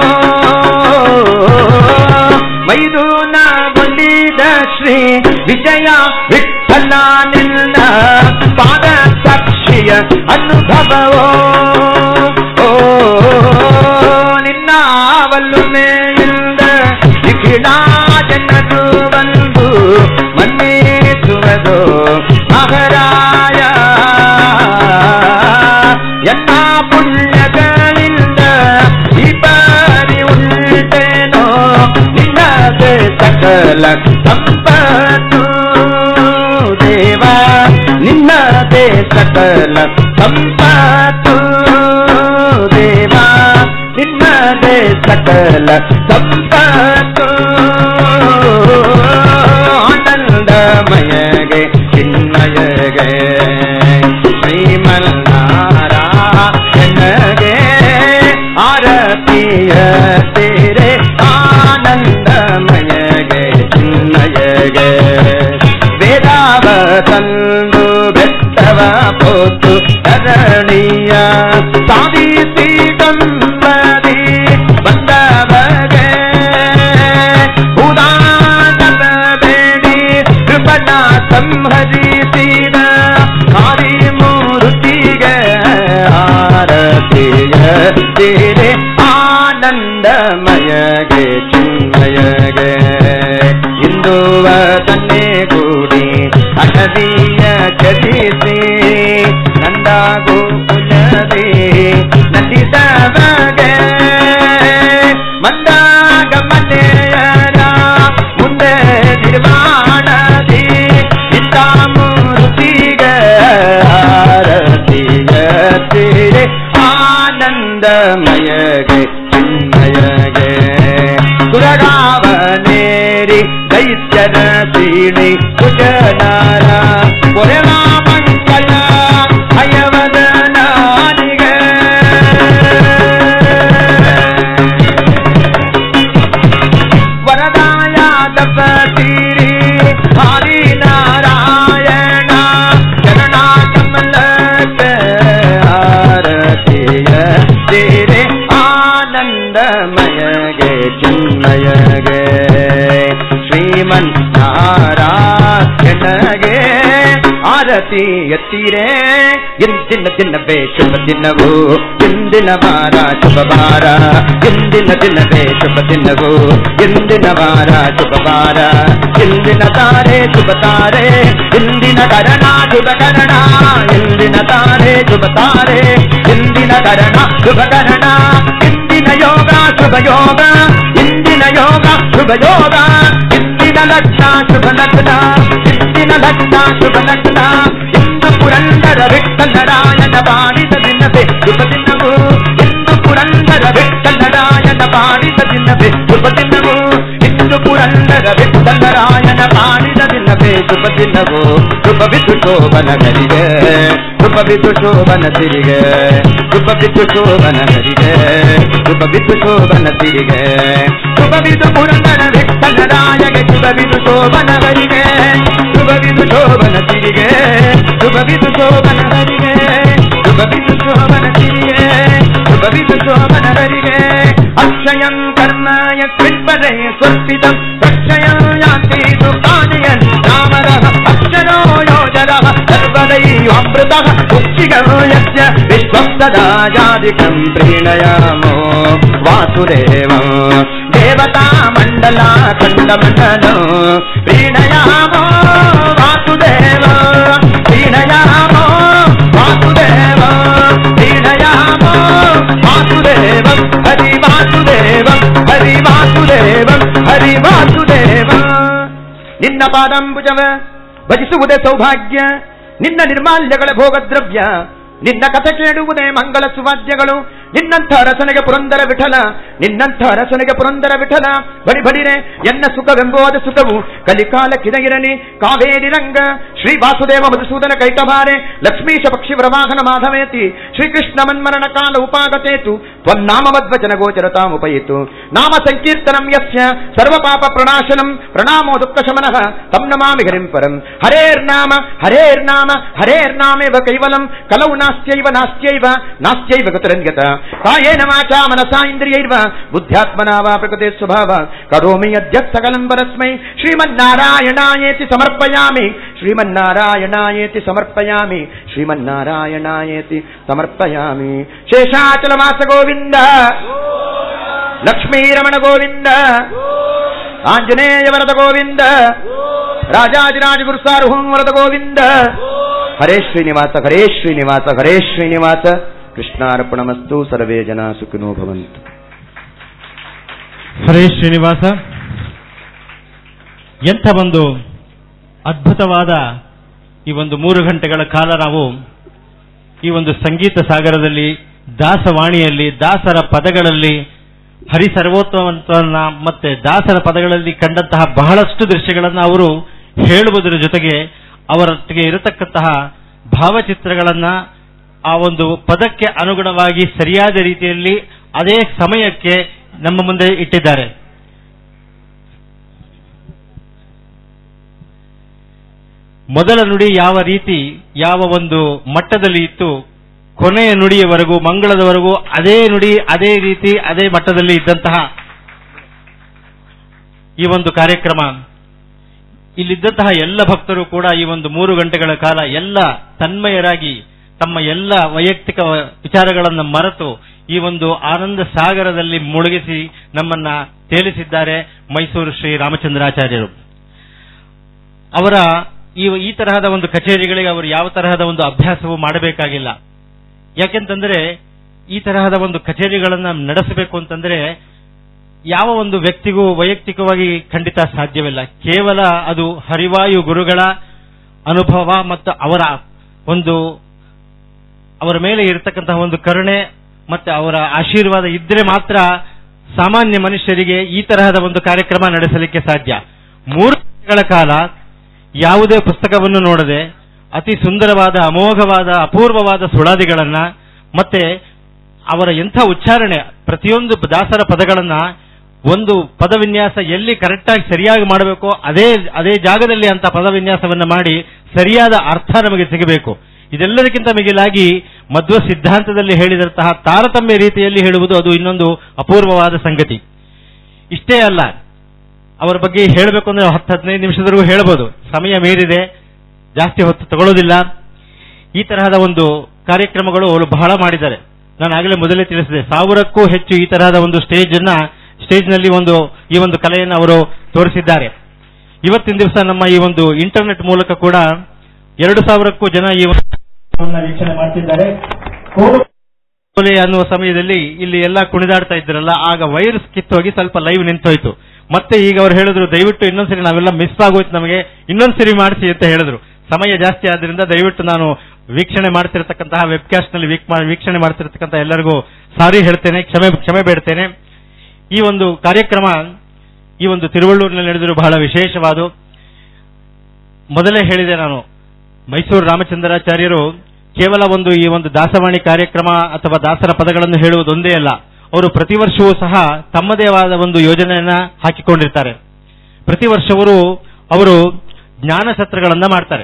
ಮೈದೂನ ಗೊಲ್ಲಿದ ಶ್ರೀ ವಿಜಯ ವಿಠಲ ನಿನ್ನ ಪಾದ ಸಾಕ್ಷಿಯ ಅನುಭವವೋ ಓ ನಿನ್ನ ಒಲುಮೆಯಿಂದ ನಿಖಿಲ ಜನರು ಬಂದು ಮನ್ನಿಸುವುದು ಮಹಾರಾಯ ಎಲ್ಲ ಪುಣ್ಯಗಳಿಂದ ಈ ಬಾರಿ ಉಂಟೇನೋ ನಿನ್ನದೇ ಸಕಲ ಸಂಪತ್ತು ದೇವ ನಿನ್ನದೇ ಸಕಲ ಸಂಪತ್ತು ದೇವ ನಿನ್ನದೇ ಸಕಲ ಸಕಲ ಸಂಪತ್ತು ಆನಂದಮಯಗೆ ಚಿನ್ಮಯಗೆ ಶ್ರೀಮನ್ನಾರಾಯಣಗೆ ಆರತಿಯ ತೇರೆ ಆನಂದಮಯಗೆ ಚಿನ್ಮಯಗೆ ವೇದಾವ ತಂದು ಬೆತ್ತವ ಪೋತು ಧರಣಿಯ ಸಾಧಿಸಿ ಗಂಬದಿ ಬಂದವಗೆ ಉದಾನದ ಬೇಡಿ ಕೃಪಣ ಸಂಹರಿಸಿದ ಹಾರಿ ಮೂರುತಿಗೆ ಆರತಿಯ ತೀರೆ ಆನಂದಮಯಗೆ ಚಿನ್ಮಯಗೆ ಇಂದುವ ತನ್ನೆ ಕೂಡಿ ಅಟವಿಯ ಚಲಿಸಿ ನಂದ ಗೋಕುಲದಿ ನಟಿಸವಗೆ ಮಂದಾಗ ಮನೆಯರ ಮುಂದೆ ನಿರ್ಮಾಣದಿ ಇತ್ತ ಮೂರ್ತಿಗ ಆರತಿಯ ತೀರೆ ಆನಂದಮಯಗೆ ಚಿನ್ಮಯಗೆ ಸುರಗಾವನೇರಿ ದೈತ್ಯನ ಸೀಣಿ ಕುಜನಾರ ಕೊರೆಲ ಮಂಗಲ ಹಯವದ ನಾನಿಗೆ ವರದಾಯಾದ ತೀರಿ ಹರಿನಾರಾಯಣ ಚರಣ ಕಮಲಕ ಆರತಿಯ ತೀರೆ ಆನಂದಮಯಗೆ ಚಿನ್ಮಯಗೆ ಶ್ರೀಮನ್ ನಾರಾಯಣಗೆ ಆರತಿ ಎತ್ತೀರೆ ಎಂದಿನ ದಿನವೇ ಶುಭ ದಿನವು ಎಂದಿನ ವಾರ ಶುಭ ವಾರ ಎಂದಿನ ದಿನವೇ ಶುಭ ದಿನವು ಎಂದಿನ ವಾರ ಶುಭ ವಾರ ಎಂದಿನ ತಾರೆ ಶುಭ ತಾರೆ ಎಂದಿನ ಕರಣ ಶುಭ ಕರಣ ಎಂದಿನ ತಾರೆ ಶುಭ ತಾರೆ ಎಂದಿನ ಕರಣ ಶುಭ ಕರಣ ಇಂದಿನ ಯೋಗ ಶುಭ ಯೋಗ ಇಂದಿನ ಯೋಗ ಶುಭ ಯೋಗ ಇಂದಿನ ಲಗ್ನ ಶುಭ ಲಗ್ನ ಇಂದಿನ ಲಗ್ನ ಶುಭ ಲಗ್ನ ಇಂದು ಪುರಂದರ ವಿಠಲರಾಯನ ಬಾಡಿದ ದಿನವೇ ಶುಭ ದಿನವು ಇಂದು ಪುರಂದರ ವಿಠಲರಾಯನ ಬಾಡಿದ ದಿನವೇ ಶುಭ ದಿನವು ಇಂದು ಪುರಂದರ ವಿಠಲರಾಯನ ಬಾಡಿದ ದಿನವೇ ಶುಭ ದಿನವು ಶುಭ ವಿಧು ಶೋಭನ ಗರಿಗೆ ಶುಭ ವಿಧು ಶೋಭನ ತಿರಿಗೆ ಶುಭ ವಿಧು ಶೋಭನ ಗರಿಗೆ ಶುಭ ವಿಧು ಶೋಭನ ತಿರಿಗೆ ಶುಭ ವಿಧು ಪುರಂದರ ವಿಠಲರಾಯಗೆ ಶುಭ ವಿಧು ಶೋಭನ ಗರಿಗೆ ಶುಭ ವಿಧು ಶೋಭನ ತಿರಿಗೆ ಶುಭ ವಿಧು ಶೋಭನ ಗರಿಗೆ ಶುಭ ವಿಧು ಶೋಭನ ತಿರಿಗೆ ಶುಭ ವಿಧು ಶೋಭನ ಗರಿಗೆ ಅಕ್ಷಯಂ ಕರ್ಮಾಯ ಸ್ವಿನ್ಪದೇ ಸ್ವರ್ಪಿತಂ ಪ್ರಕ್ಷಯಂ ಯಾಂತಿ ಸುಖಾನಿಯನ್ ನಾಮರಃ ಅಕ್ಷರೋ ಯೋಜರಃ ಸರ್ವದೈವಾಮೃತಃ ಕುಕ್ಷಿಗೋ ಯಸ್ಯ ವಿಶ್ವಂ ಸದಾ ಜಾದಿಕಂ ಪ್ರೀಣಯಾಮೋ ವಾಸುದೇವಂ ದೇವತಾ ಮಂಡಲ ಖಂಡಮಂಡಲೋ ಪ್ರೀಣಯಾಮೋ ವಾಸುದೇವ ಪ್ರೀಣಯಾಮೋ ವಾಸುದೇವ ಪ್ರೀಣಯಾಮೋ ವಾಸುದೇವಂ ಹರಿ ವಾಸುದೇವಂ ಹರಿ ವಾಸುದೇವಂ ಹರಿ ವಾಸುದೇವ ನಿನ್ನ ಪಾದಂಬುಜವ ಭಜಿಸುವುದೇ ಸೌಭಾಗ್ಯ ನಿನ್ನ ನಿರ್ಮಾಲ್ಯಗಳ ಭೋಗದ್ರವ್ಯ ನಿನ್ನ ಕಥೆ ಕೇಳುವುದೇ ಮಂಗಲ ಸುವಾದ್ಯಗಳು ನಿನ್ನಂಥ ರಸನೆಗೆ ಪುರಂದರ ವಿಠಲ ನಿನ್ನಂಥ ರಸನೆಗೆ ಪುರಂದರ ವಿಠಲ ಬಡಿ ಬಡಿರೆ ಎನ್ನ ಸುಖವೆಂಬುವಾದ ಸುಖವು ಕಲಿಕಾಲ ಕಿದಗಿರಲಿ ಕಾವೇರಿ ರಂಗ ಶ್ರೀ ವಾಸುದೇವ ಮಧುಸೂದನ ಕೈಕಭಾರೆ ಲಕ್ಷ್ಮೀಶ ಪಕ್ಷಿ ಪ್ರವಾಹನ ಮಾಧವೇತಿ ಶ್ರೀಕೃಷ್ಣ ಮನ್ಮರಣ ಕಾಲ ಉಪಾಗತೇತು ತ್ವನ್ನಾಮವದ್ವಚನ ಗೋಚರತಾಮುಪಯಿತು ನಾಮ ಸಂಕೀರ್ತನಂ ಯಸ್ಯ ಸರ್ವ ಪಾಪ ಪ್ರಣಾಶನಂ ಪ್ರಣಾಮೋ ದುಃಖ ಶಮನಃ ತಂ ನಮಾಮಿ ಹರಿಂ ಪರಂ ಹರೇರ್ನಾಮ ಹರೇರ್ನಾಮ ಹರೇರ್ನಾಮೇವ ಕೈವಲಂ ಕಲೌ ನಾಸ್ತ್ಯೈವ ನಾಸ್ತ್ಯೈವ ನಾಸ್ತ್ಯೈವ ಗತರನ್ಯತ ಕಾಯೇನ ವಾಚಾ ಮನಸಾ ಇಂದ್ರಿಯೈರ್ವ ಬುದ್ಧ್ಯಾತ್ಮನಾ ವಾ ಪ್ರಕೃತಿ ಸ್ವಭಾವ ಕರೋಮಿ ಅದ್ಯ ಸಕಲಂ ಪರಸ್ಮೈ ಶ್ರೀಮನ್ನಾರಾಯಣಾಯೇತಿ ಸಮರ್ಪಯಾಮಿ ಶ್ರೀಮನ್ನಾರಾಯಣಾಯೇತಿ ಸಮರ್ಪಯಾಮಿ ಶ್ರೀಮನ್ನಾರಾಯಣಾಯೇತಿ ಸಮರ್ಪಯಾಮಿ ಶೇಷಾಚಲ ವಾಸ ಗೋವಿಂದ ಲಕ್ಷ್ಮೀರಮಣ ಗೋವಿಂದ ಆಂಜನೇಯ ವರದ ಗೋವಿಂದ ರಾಜಾದಿರಾಜ ಗುರುಸಾರ್ಹುಂ ವರದ ಗೋವಿಂದ ಹರೇ ಶ್ರೀನಿವಾಸ ಹರೇ ಶ್ರೀನಿವಾಸ ಹರೇ ಶ್ರೀನಿವಾಸ ಕೃಷ್ಣಾರ್ಪಣಮಸ್ತು ಸರ್ವೇ ಜನ ಸುಖಿನೋ ಭವಂತು ಹರೇ ಶ್ರೀನಿವಾಸ ಎಂಥ ಒಂದು ಅದ್ಭುತವಾದ ಈ ಒಂದು ಮೂರು ಗಂಟೆಗಳ ಕಾಲ ನಾವು ಈ ಒಂದು ಸಂಗೀತ ಸಾಗರದಲ್ಲಿ ದಾಸವಾಣಿಯಲ್ಲಿ ದಾಸರ ಪದಗಳಲ್ಲಿ ಹರಿ ಸರ್ವೋತ್ತಮತ್ವನ್ನ ಮತ್ತೆ ದಾಸರ ಪದಗಳಲ್ಲಿ ಕಂಡಂತಹ ಬಹಳಷ್ಟು ದೃಶ್ಯಗಳನ್ನು ಅವರು ಹೇಳುವುದರ ಜೊತೆಗೆ ಅವರೊಟ್ಟಿಗೆ ಇರತಕ್ಕಂತಹ ಭಾವಚಿತ್ರಗಳನ್ನ ಆ ಒಂದು ಪದಕ್ಕೆ ಅನುಗುಣವಾಗಿ ಸರಿಯಾದ ರೀತಿಯಲ್ಲಿ ಅದೇ ಸಮಯಕ್ಕೆ ನಮ್ಮ ಮುಂದೆ ಇಟ್ಟಿದ್ದಾರೆ ಮೊದಲ ನುಡಿ ಯಾವ ರೀತಿ ಯಾವ ಒಂದು ಮಟ್ಟದಲ್ಲಿ ಇತ್ತು ಕೊನೆಯ ನುಡಿಯವರೆಗೂ ಮಂಗಳದವರೆಗೂ ಅದೇ ನುಡಿ ಅದೇ ರೀತಿ ಅದೇ ಮಟ್ಟದಲ್ಲಿ ಇದ್ದಂತಹ ಈ ಒಂದು ಕಾರ್ಯಕ್ರಮ ಇಲ್ಲಿದ್ದಂತಹ ಎಲ್ಲ ಭಕ್ತರು ಕೂಡ ಈ ಒಂದು ಮೂರು ಗಂಟೆಗಳ ಕಾಲ ಎಲ್ಲ ತನ್ಮಯರಾಗಿ ತಮ್ಮ ಎಲ್ಲ ವೈಯಕ್ತಿಕ ವಿಚಾರಗಳನ್ನು ಮರೆತು ಈ ಒಂದು ಆನಂದ ಸಾಗರದಲ್ಲಿ ಮುಳುಗಿಸಿ ನಮ್ಮನ್ನ ತೇಲಿಸಿದ್ದಾರೆ ಮೈಸೂರು ಶ್ರೀ ರಾಮಚಂದ್ರಾಚಾರ್ಯರು ಅವರ ಈ ಈ ತರಹದ ಒಂದು ಕಚೇರಿಗಳಿಗೆ ಅವರು ಯಾವ ತರಹದ ಒಂದು ಅಭ್ಯಾಸವೂ ಮಾಡಬೇಕಾಗಿಲ್ಲ ಯಾಕೆಂತಂದ್ರೆ ಈ ತರಹದ ಒಂದು ಕಚೇರಿಗಳನ್ನ ನಡೆಸಬೇಕು ಅಂತಂದ್ರೆ ಯಾವ ಒಂದು ವ್ಯಕ್ತಿಗೂ ವೈಯಕ್ತಿಕವಾಗಿ ಖಂಡಿತ ಸಾಧ್ಯವಿಲ್ಲ ಕೇವಲ ಅದು ಹರಿವಾಯು ಗುರುಗಳ ಅನುಭವ ಮತ್ತು ಅವರ ಒಂದು ಅವರ ಮೇಲೆ ಇರತಕ್ಕಂತಹ ಒಂದು ಕರುಣೆ ಮತ್ತೆ ಅವರ ಆಶೀರ್ವಾದ ಇದ್ರೆ ಮಾತ್ರ ಸಾಮಾನ್ಯ ಮನುಷ್ಯರಿಗೆ ಈ ತರಹದ ಒಂದು ಕಾರ್ಯಕ್ರಮ ನಡೆಸಲಿಕ್ಕೆ ಸಾಧ್ಯ ಮೂರು ಗಂಟೆಗಳ ಕಾಲ ಯಾವುದೇ ಪುಸ್ತಕವನ್ನು ನೋಡದೆ ಅತಿ ಸುಂದರವಾದ ಅಮೋಘವಾದ ಅಪೂರ್ವವಾದ ಸುಳಾದಿಗಳನ್ನ ಮತ್ತೆ ಅವರ ಎಂಥ ಉಚ್ಚಾರಣೆ ಪ್ರತಿಯೊಂದು ದಾಸರ ಪದಗಳನ್ನ ಒಂದು ಪದವಿನ್ಯಾಸ ಎಲ್ಲಿ ಕರೆಕ್ಟಾಗಿ ಸರಿಯಾಗಿ ಮಾಡಬೇಕೋ ಅದೇ ಅದೇ ಜಾಗದಲ್ಲಿ ಅಂತ ಪದವಿನ್ಯಾಸವನ್ನ ಮಾಡಿ ಸರಿಯಾದ ಅರ್ಥ ನಮಗೆ ಸಿಗಬೇಕು ಇದೆಲ್ಲದಕ್ಕಿಂತ ಮಿಗಿಲಾಗಿ ಮಧ್ವ ಸಿದ್ಧಾಂತದಲ್ಲಿ ಹೇಳಿದಂತಹ ತಾರತಮ್ಯ ರೀತಿಯಲ್ಲಿ ಹೇಳುವುದು ಅದು ಇನ್ನೊಂದು ಅಪೂರ್ವವಾದ ಸಂಗತಿ ಇಷ್ಟೇ ಅಲ್ಲ ಅವರ ಬಗ್ಗೆ ಹೇಳಬೇಕು ಅಂದ್ರೆ ಹತ್ತು ಹದಿನೈದು ನಿಮಿಷದವರೆಗೂ ಹೇಳ್ಬೋದು ಸಮಯ ಮೀರಿದೆ ಜಾಸ್ತಿ ಹೊತ್ತು ತಗೊಳ್ಳೋದಿಲ್ಲ ಈ ತರಹದ ಒಂದು ಕಾರ್ಯಕ್ರಮಗಳು ಅವರು ಬಹಳ ಮಾಡಿದ್ದಾರೆ ನಾನು ಆಗಲೇ ಮೊದಲೇ ತಿಳಿಸಿದೆ ಸಾವಿರಕ್ಕೂ ಹೆಚ್ಚು ಈ ತರಹದ ಒಂದು ಸ್ಟೇಜ್ ಅನ್ನ ಸ್ಟೇಜ್ ನಲ್ಲಿ ಒಂದು ಈ ಒಂದು ಕಲೆಯನ್ನು ಅವರು ತೋರಿಸಿದ್ದಾರೆ ಇವತ್ತಿನ ದಿವಸ ನಮ್ಮ ಈ ಒಂದು ಇಂಟರ್ನೆಟ್ ಮೂಲಕ ಕೂಡ ಎರಡು ಸಾವಿರಕ್ಕೂ ಜನ ಈ ಒಂದು ಕಾರ್ಯಕ್ರಮವನ್ನ ವೀಕ್ಷಣೆ ಮಾಡ್ತಿದ್ದಾರೆ ಕೋಲೆ ಅನ್ನುವ ಸಮಯದಲ್ಲಿ ಇಲ್ಲಿ ಎಲ್ಲ ಕುಣಿದಾಡ್ತಾ ಇದ್ರಲ್ಲ ಆಗ ವೈರಸ್ ಕಿತ್ತೋಗಿ ಸ್ವಲ್ಪ ಲೈವ್ ನಿಂತೋಯ್ತು ಮತ್ತೆ ಈಗ ಅವ್ರು ಹೇಳಿದ್ರು ದಯವಿಟ್ಟು ಇನ್ನೊಂದ್ಸರಿ ನಾವೆಲ್ಲ ಮಿಸ್ ಆಗೋಯ್ತು ನಮಗೆ ಇನ್ನೊಂದ್ಸರಿ ಮಾಡಿಸಿ ಅಂತ ಹೇಳಿದ್ರು ಸಮಯ ಜಾಸ್ತಿ ಆದ್ರಿಂದ ದಯವಿಟ್ಟು ನಾನು ವೀಕ್ಷಣೆ ಮಾಡ್ತಿರ್ತಕ್ಕಂತಹ ವೆಬ್ಕಾಸ್ಟ್ ನಲ್ಲಿ ವೀಕ್ ಮಾ- ವೀಕ್ಷಣೆ ಮಾಡ್ತಿರ್ತಕ್ಕಂತಹ ಎಲ್ಲರಿಗೂ ಸಾರಿ ಹೇಳ್ತೇನೆ ಕ್ಷಮೆ ಕ್ಷಮೆ ಬೇಡ್ತೇನೆ ಈ ಒಂದು ಕಾರ್ಯಕ್ರಮ ಈ ಒಂದು ತಿರುವಳ್ಳೂರಿನಲ್ಲಿ ನಡೆದಿರೋ ಬಹಳ ವಿಶೇಷವಾದ ಮೊದಲೇ ಹೇಳಿದೆ ನಾನು ಮೈಸೂರು ರಾಮಚಂದ್ರಾಚಾರ್ಯರು ಕೇವಲ ಒಂದು ಈ ಒಂದು ದಾಸವಾಣಿ ಕಾರ್ಯಕ್ರಮ ಅಥವಾ ದಾಸರ ಪದಗಳನ್ನು ಹೇಳುವುದೊಂದೇ ಅಲ್ಲ ಅವರು ಪ್ರತಿ ವರ್ಷವೂ ಸಹ ತಮ್ಮದೇ ಆದ ಒಂದು ಯೋಜನೆಯನ್ನ ಹಾಕಿಕೊಂಡಿರ್ತಾರೆ ಪ್ರತಿ ವರ್ಷವರು ಅವರು ಜ್ಞಾನ ಸತ್ರಗಳನ್ನ ಮಾಡ್ತಾರೆ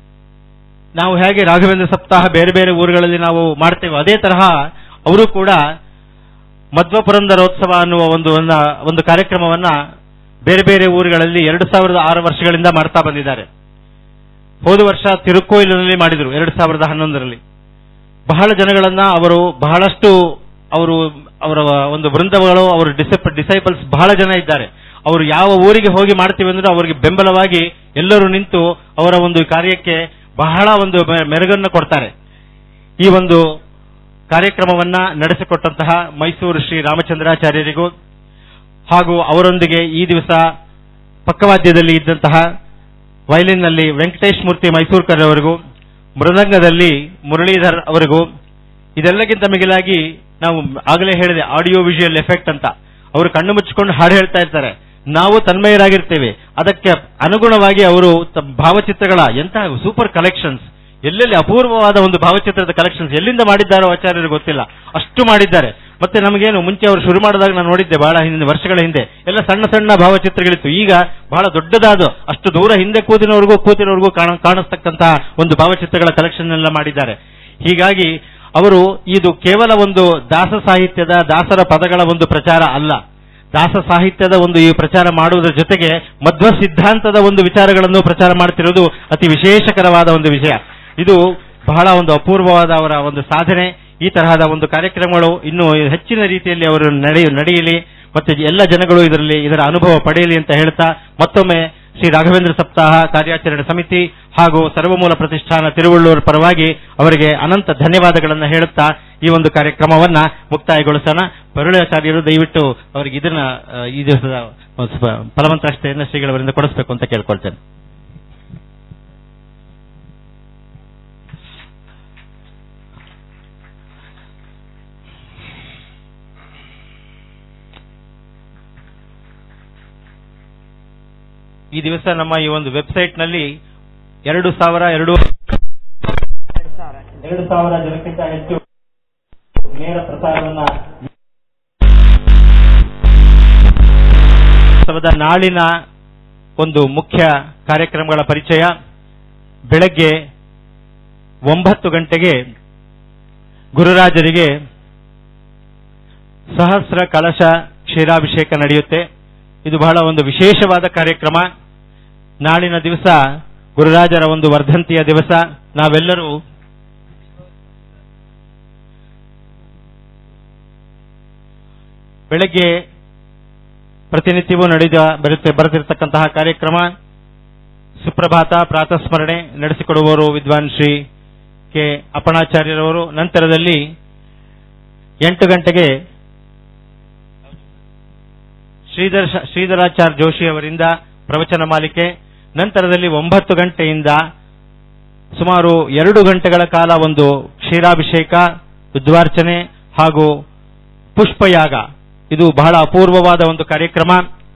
ನಾವು ಹೇಗೆ ರಾಘವೇಂದ್ರ ಸಪ್ತಾಹ ಬೇರೆ ಬೇರೆ ಊರುಗಳಲ್ಲಿ ನಾವು ಮಾಡ್ತೇವೆ ಅದೇ ತರಹ ಅವರು ಕೂಡ ಮಧ್ವ ಪುರಂದರೋತ್ಸವ ಅನ್ನುವ ಒಂದು ಒಂದು- ಒಂದು ಕಾರ್ಯಕ್ರಮವನ್ನ ಬೇರೆ ಬೇರೆ ಊರುಗಳಲ್ಲಿ ಎರಡು ಸಾವಿರದ ಆರು ವರ್ಷಗಳಿಂದ ಮಾಡ್ತಾ ಬಂದಿದ್ದಾರೆ ಹೋದ ವರ್ಷ ತಿರುಕೋಯಿಲಿನಲ್ಲಿ ಮಾಡಿದರು ಎರಡು ಸಾವಿರದ ಹನ್ನೊಂದರಲ್ಲಿ ಬಹಳ ಜನಗಳನ್ನ ಅವರು ಬಹಳಷ್ಟು ಅವರು ಅವರ ಒಂದು ವೃಂದಗಳು ಅವರ ಡಿಸೈಪಲ್ಸ್ ಬಹಳ ಜನ ಇದ್ದಾರೆ ಅವರು ಯಾವ ಊರಿಗೆ ಹೋಗಿ ಮಾಡ್ತೀವಿ ಅಂದ್ರೆ ಅವರಿಗೆ ಬೆಂಬಲವಾಗಿ ಎಲ್ಲರೂ ನಿಂತು ಅವರ ಒಂದು ಕಾರ್ಯಕ್ಕೆ ಬಹಳ ಒಂದು ಮೆ- ಮೆರುಗನ್ನು ಕೊಡ್ತಾರೆ ಈ ಒಂದು ಕಾರ್ಯಕ್ರಮವನ್ನ ನಡೆಸಿಕೊಟ್ಟಂತಹ ಮೈಸೂರು ಶ್ರೀ ರಾಮಚಂದ್ರಾಚಾರ್ಯರಿಗೂ ಹಾಗೂ ಅವರೊಂದಿಗೆ ಈ ದಿವಸ ಪಕ್ಕವಾದ್ಯದಲ್ಲಿ ಇದ್ದಂತಹ ವಯಲಿನ್ನಲ್ಲಿ ವೆಂಕಟೇಶ್ ಮೂರ್ತಿ ಮೈಸೂರ್ಕರ್ ಅವರಿಗೂ ಮೃದಂಗದಲ್ಲಿ ಮುರಳೀಧರ್ ಅವರಿಗೂ ಇದೆಲ್ಲಕ್ಕಿಂತ ಮಿಗಿಲಾಗಿ ನಾವು ಆಗಲೇ ಹೇಳಿದೆ ಆಡಿಯೋ ವಿಜುವಲ್ ಎಫೆಕ್ಟ್ ಅಂತ ಅವರು ಕಣ್ಣು ಮುಚ್ಚಿಕೊಂಡು ಹಾಡು ಹೇಳ್ತಾ ಇರ್ತಾರೆ ನಾವು ತನ್ಮಯರಾಗಿರ್ತೇವೆ ಅದಕ್ಕೆ ಅನುಗುಣವಾಗಿ ಅವರು ತಮ್ಮ ಭಾವಚಿತ್ರಗಳ ಎಂತಹ ಸೂಪರ್ ಕಲೆಕ್ಷನ್ಸ್ ಎಲ್ಲೆಲ್ಲಿ ಅಪೂರ್ವವಾದ ಒಂದು ಭಾವಚಿತ್ರದ ಕಲೆಕ್ಷನ್ಸ್ ಎಲ್ಲಿಂದ ಮಾಡಿದ್ದಾರೋ ಆಚಾರ್ಯರು ಗೊತ್ತಿಲ್ಲ ಅಷ್ಟು ಮಾಡಿದ್ದಾರೆ ಮತ್ತೆ ನಮಗೇನು ಮುಂಚೆ ಅವರು ಶುರು ಮಾಡಿದಾಗ ನಾನು ನೋಡಿದ್ದೆ ಬಹಳ ಹಿಂದೆ ವರ್ಷಗಳ ಹಿಂದೆ ಎಲ್ಲ ಸಣ್ಣ ಸಣ್ಣ ಭಾವಚಿತ್ರಗಳಿತ್ತು ಈಗ ಬಹಳ ದೊಡ್ಡದಾದ ಅಷ್ಟು ದೂರ ಹಿಂದೆ ಕೂತಿನವರೆಗೂ ಕೂತಿನವರೆಗೂ ಕಾಣ ಕಾಣಿಸ್ತಕ್ಕಂತಹ ಒಂದು ಭಾವಚಿತ್ರಗಳ ಕಲೆಕ್ಷನ್ ಎಲ್ಲ ಮಾಡಿದ್ದಾರೆ ಹೀಗಾಗಿ ಅವರು ಇದು ಕೇವಲ ಒಂದು ದಾಸ ಸಾಹಿತ್ಯದ ದಾಸರ ಪದಗಳ ಒಂದು ಪ್ರಚಾರ ಅಲ್ಲ ದಾಸ ಸಾಹಿತ್ಯದ ಒಂದು ಈ ಪ್ರಚಾರ ಮಾಡುವುದರ ಜೊತೆಗೆ ಮಧ್ವ ಸಿದ್ಧಾಂತದ ಒಂದು ವಿಚಾರಗಳನ್ನು ಪ್ರಚಾರ ಮಾಡ್ತಿರೋದು ಅತಿ ವಿಶೇಷಕರವಾದ ಒಂದು ವಿಷಯ ಇದು ಬಹಳ ಒಂದು ಅಪೂರ್ವವಾದ ಅವರ ಒಂದು ಸಾಧನೆ ಈ ತರಹದ ಒಂದು ಕಾರ್ಯಕ್ರಮಗಳು ಇನ್ನೂ ಹೆಚ್ಚಿನ ರೀತಿಯಲ್ಲಿ ಅವರು ನಡೆಯ ನಡೆಯಲಿ ಮತ್ತೆ ಎಲ್ಲ ಜನಗಳು ಇದರಲ್ಲಿ ಇದರ ಅನುಭವ ಪಡೆಯಲಿ ಅಂತ ಹೇಳ್ತಾ ಮತ್ತೊಮ್ಮೆ ಶ್ರೀ ರಾಘವೇಂದ್ರ ಸಪ್ತಾಹ ಕಾರ್ಯಾಚರಣೆ ಸಮಿತಿ ಹಾಗೂ ಸರ್ವಮೂಲ ಪ್ರತಿಷ್ಠಾನ ತಿರುವಳ್ಳೂರು ಪರವಾಗಿ ಅವರಿಗೆ ಅನಂತ ಧನ್ಯವಾದಗಳನ್ನು ಹೇಳುತ್ತಾ ಈ ಒಂದು ಕಾರ್ಯಕ್ರಮವನ್ನ ಮುಕ್ತಾಯಗೊಳಿಸೋಣ ಪರುಳಾಚಾರ್ಯರು ದಯವಿಟ್ಟು ಅವರಿಗೆ ಇದನ್ನ ಆ, ಈ ದಿವಸದ ಒಂದು ಸ್ವ- ಫಲವಂತಾಷ್ಟೆಯನ್ನು ಶ್ರೀಗಳವರಿಂದ ಕೊಡಿಸಬೇಕು ಅಂತ ಕೇಳ್ಕೊಳ್ತೇನೆ ಈ ದಿವಸ ನಮ್ಮ ಈ ಒಂದು ವೆಬ್ಸೈಟ್ ನಲ್ಲಿ ಎರಡು ಸಾವಿರ ಎರಡು ಎರಡು ಸಾವಿರ ಜನಕ್ಕಿಂತ ಹೆಚ್ಚು ನೇರ ಪ್ರಸಾರವನ್ನ ಉತ್ಸವದ ನಾಳಿನ ಒಂದು ಮುಖ್ಯ ಕಾರ್ಯಕ್ರಮಗಳ ಪರಿಚಯ ಬೆಳಗ್ಗೆ ಒಂಬತ್ತು ಗಂಟೆಗೆ ಗುರುರಾಜರಿಗೆ ಸಹಸ್ರ ಕಲಶ ಕ್ಷೀರಾಭಿಷೇಕ ನಡೆಯುತ್ತೆ ಇದು ಬಹಳ ಒಂದು ವಿಶೇಷವಾದ ಕಾರ್ಯಕ್ರಮ ನಾಳಿನ ದಿವಸ ಗುರುರಾಜರ ಒಂದು ವರ್ಧಂತಿಯ ದಿವಸ ನಾವೆಲ್ಲರೂ ಬೆಳಗ್ಗೆ ಪ್ರತಿನಿತ್ಯವೂ ನಡೆದ ಬರುತ್ತೆ ಬರುತ್ತಿರತಕ್ಕಂತಹ ಕಾರ್ಯಕ್ರಮ ಸುಪ್ರಭಾತ ಪ್ರಾತಸ್ಮರಣೆ ನಡೆಸಿಕೊಡುವವರು ವಿದ್ವಾನ್ ಶ್ರೀ ಕೆ ಅಪಣಾಚಾರ್ಯರವರು ನಂತರದಲ್ಲಿ ಎಂಟು ಗಂಟೆಗೆ ಶ್ರೀಧರ ಶ್ರೀಧರಾಚಾರ್ಯ ಜೋಶಿ ಅವರಿಂದ ಪ್ರವಚನ ಮಾಲಿಕೆ ನಂತರದಲ್ಲಿ ಒಂಬತ್ತು ಗಂಟೆಯಿಂದ ಸುಮಾರು ಎರಡು ಗಂಟೆಗಳ ಕಾಲ ಒಂದು ಕ್ಷೀರಾಭಿಷೇಕ ಉದ್ವಾರ್ಚನೆ ಹಾಗೂ ಪುಷ್ಪಯಾಗ ಇದು ಬಹಳ ಅಪೂರ್ವವಾದ ಒಂದು ಕಾರ್ಯಕ್ರಮ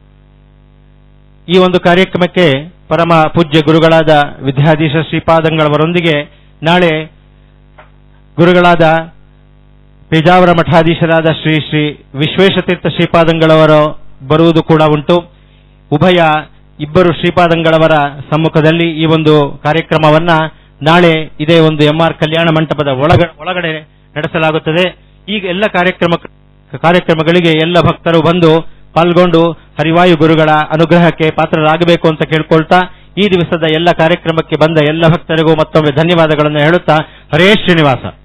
ಈ ಒಂದು ಕಾರ್ಯಕ್ರಮಕ್ಕೆ ಪರಮ ಪೂಜ್ಯ ಗುರುಗಳಾದ ವಿದ್ಯಾಧೀಶ ಶ್ರೀಪಾದಂಗಳವರೊಂದಿಗೆ ನಾಳೆ ಗುರುಗಳಾದ ಪೇಜಾವರ ಮಠಾಧೀಶರಾದ ಶ್ರೀ ಶ್ರೀ ವಿಶ್ವೇಶತೀರ್ಥ ಶ್ರೀಪಾದಂಗಳವರು ಬರುವುದು ಕೂಡ ಉಂಟು ಉಭಯ ಇಬ್ಬರು ಶ್ರೀಪಾದಂಗಳವರ ಸಮ್ಮುಖದಲ್ಲಿ ಈ ಒಂದು ಕಾರ್ಯಕ್ರಮವನ್ನ ನಾಳೆ ಇದೇ ಒಂದು ಎಂಆರ್ ಕಲ್ಯಾಣ ಮಂಟಪದ ಒಳಗ ಒಳಗಡೆ ನಡೆಸಲಾಗುತ್ತದೆ ಈಗ ಎಲ್ಲ ಕಾರ್ಯಕ್ರಮ ಕಾರ್ಯಕ್ರಮಗಳಿಗೆ ಎಲ್ಲ ಭಕ್ತರು ಬಂದು ಪಾಲ್ಗೊಂಡು ಹರಿವಾಯು ಗುರುಗಳ ಅನುಗ್ರಹಕ್ಕೆ ಪಾತ್ರರಾಗಬೇಕು ಅಂತ ಕೇಳ್ಕೊಳ್ತಾ ಈ ದಿವಸದ ಎಲ್ಲ ಕಾರ್ಯಕ್ರಮಕ್ಕೆ ಬಂದ ಎಲ್ಲ ಭಕ್ತರಿಗೂ ಮತ್ತೊಮ್ಮೆ ಧನ್ಯವಾದಗಳನ್ನು ಹೇಳುತ್ತಾ ಹರೇ ಶ್ರೀನಿವಾಸ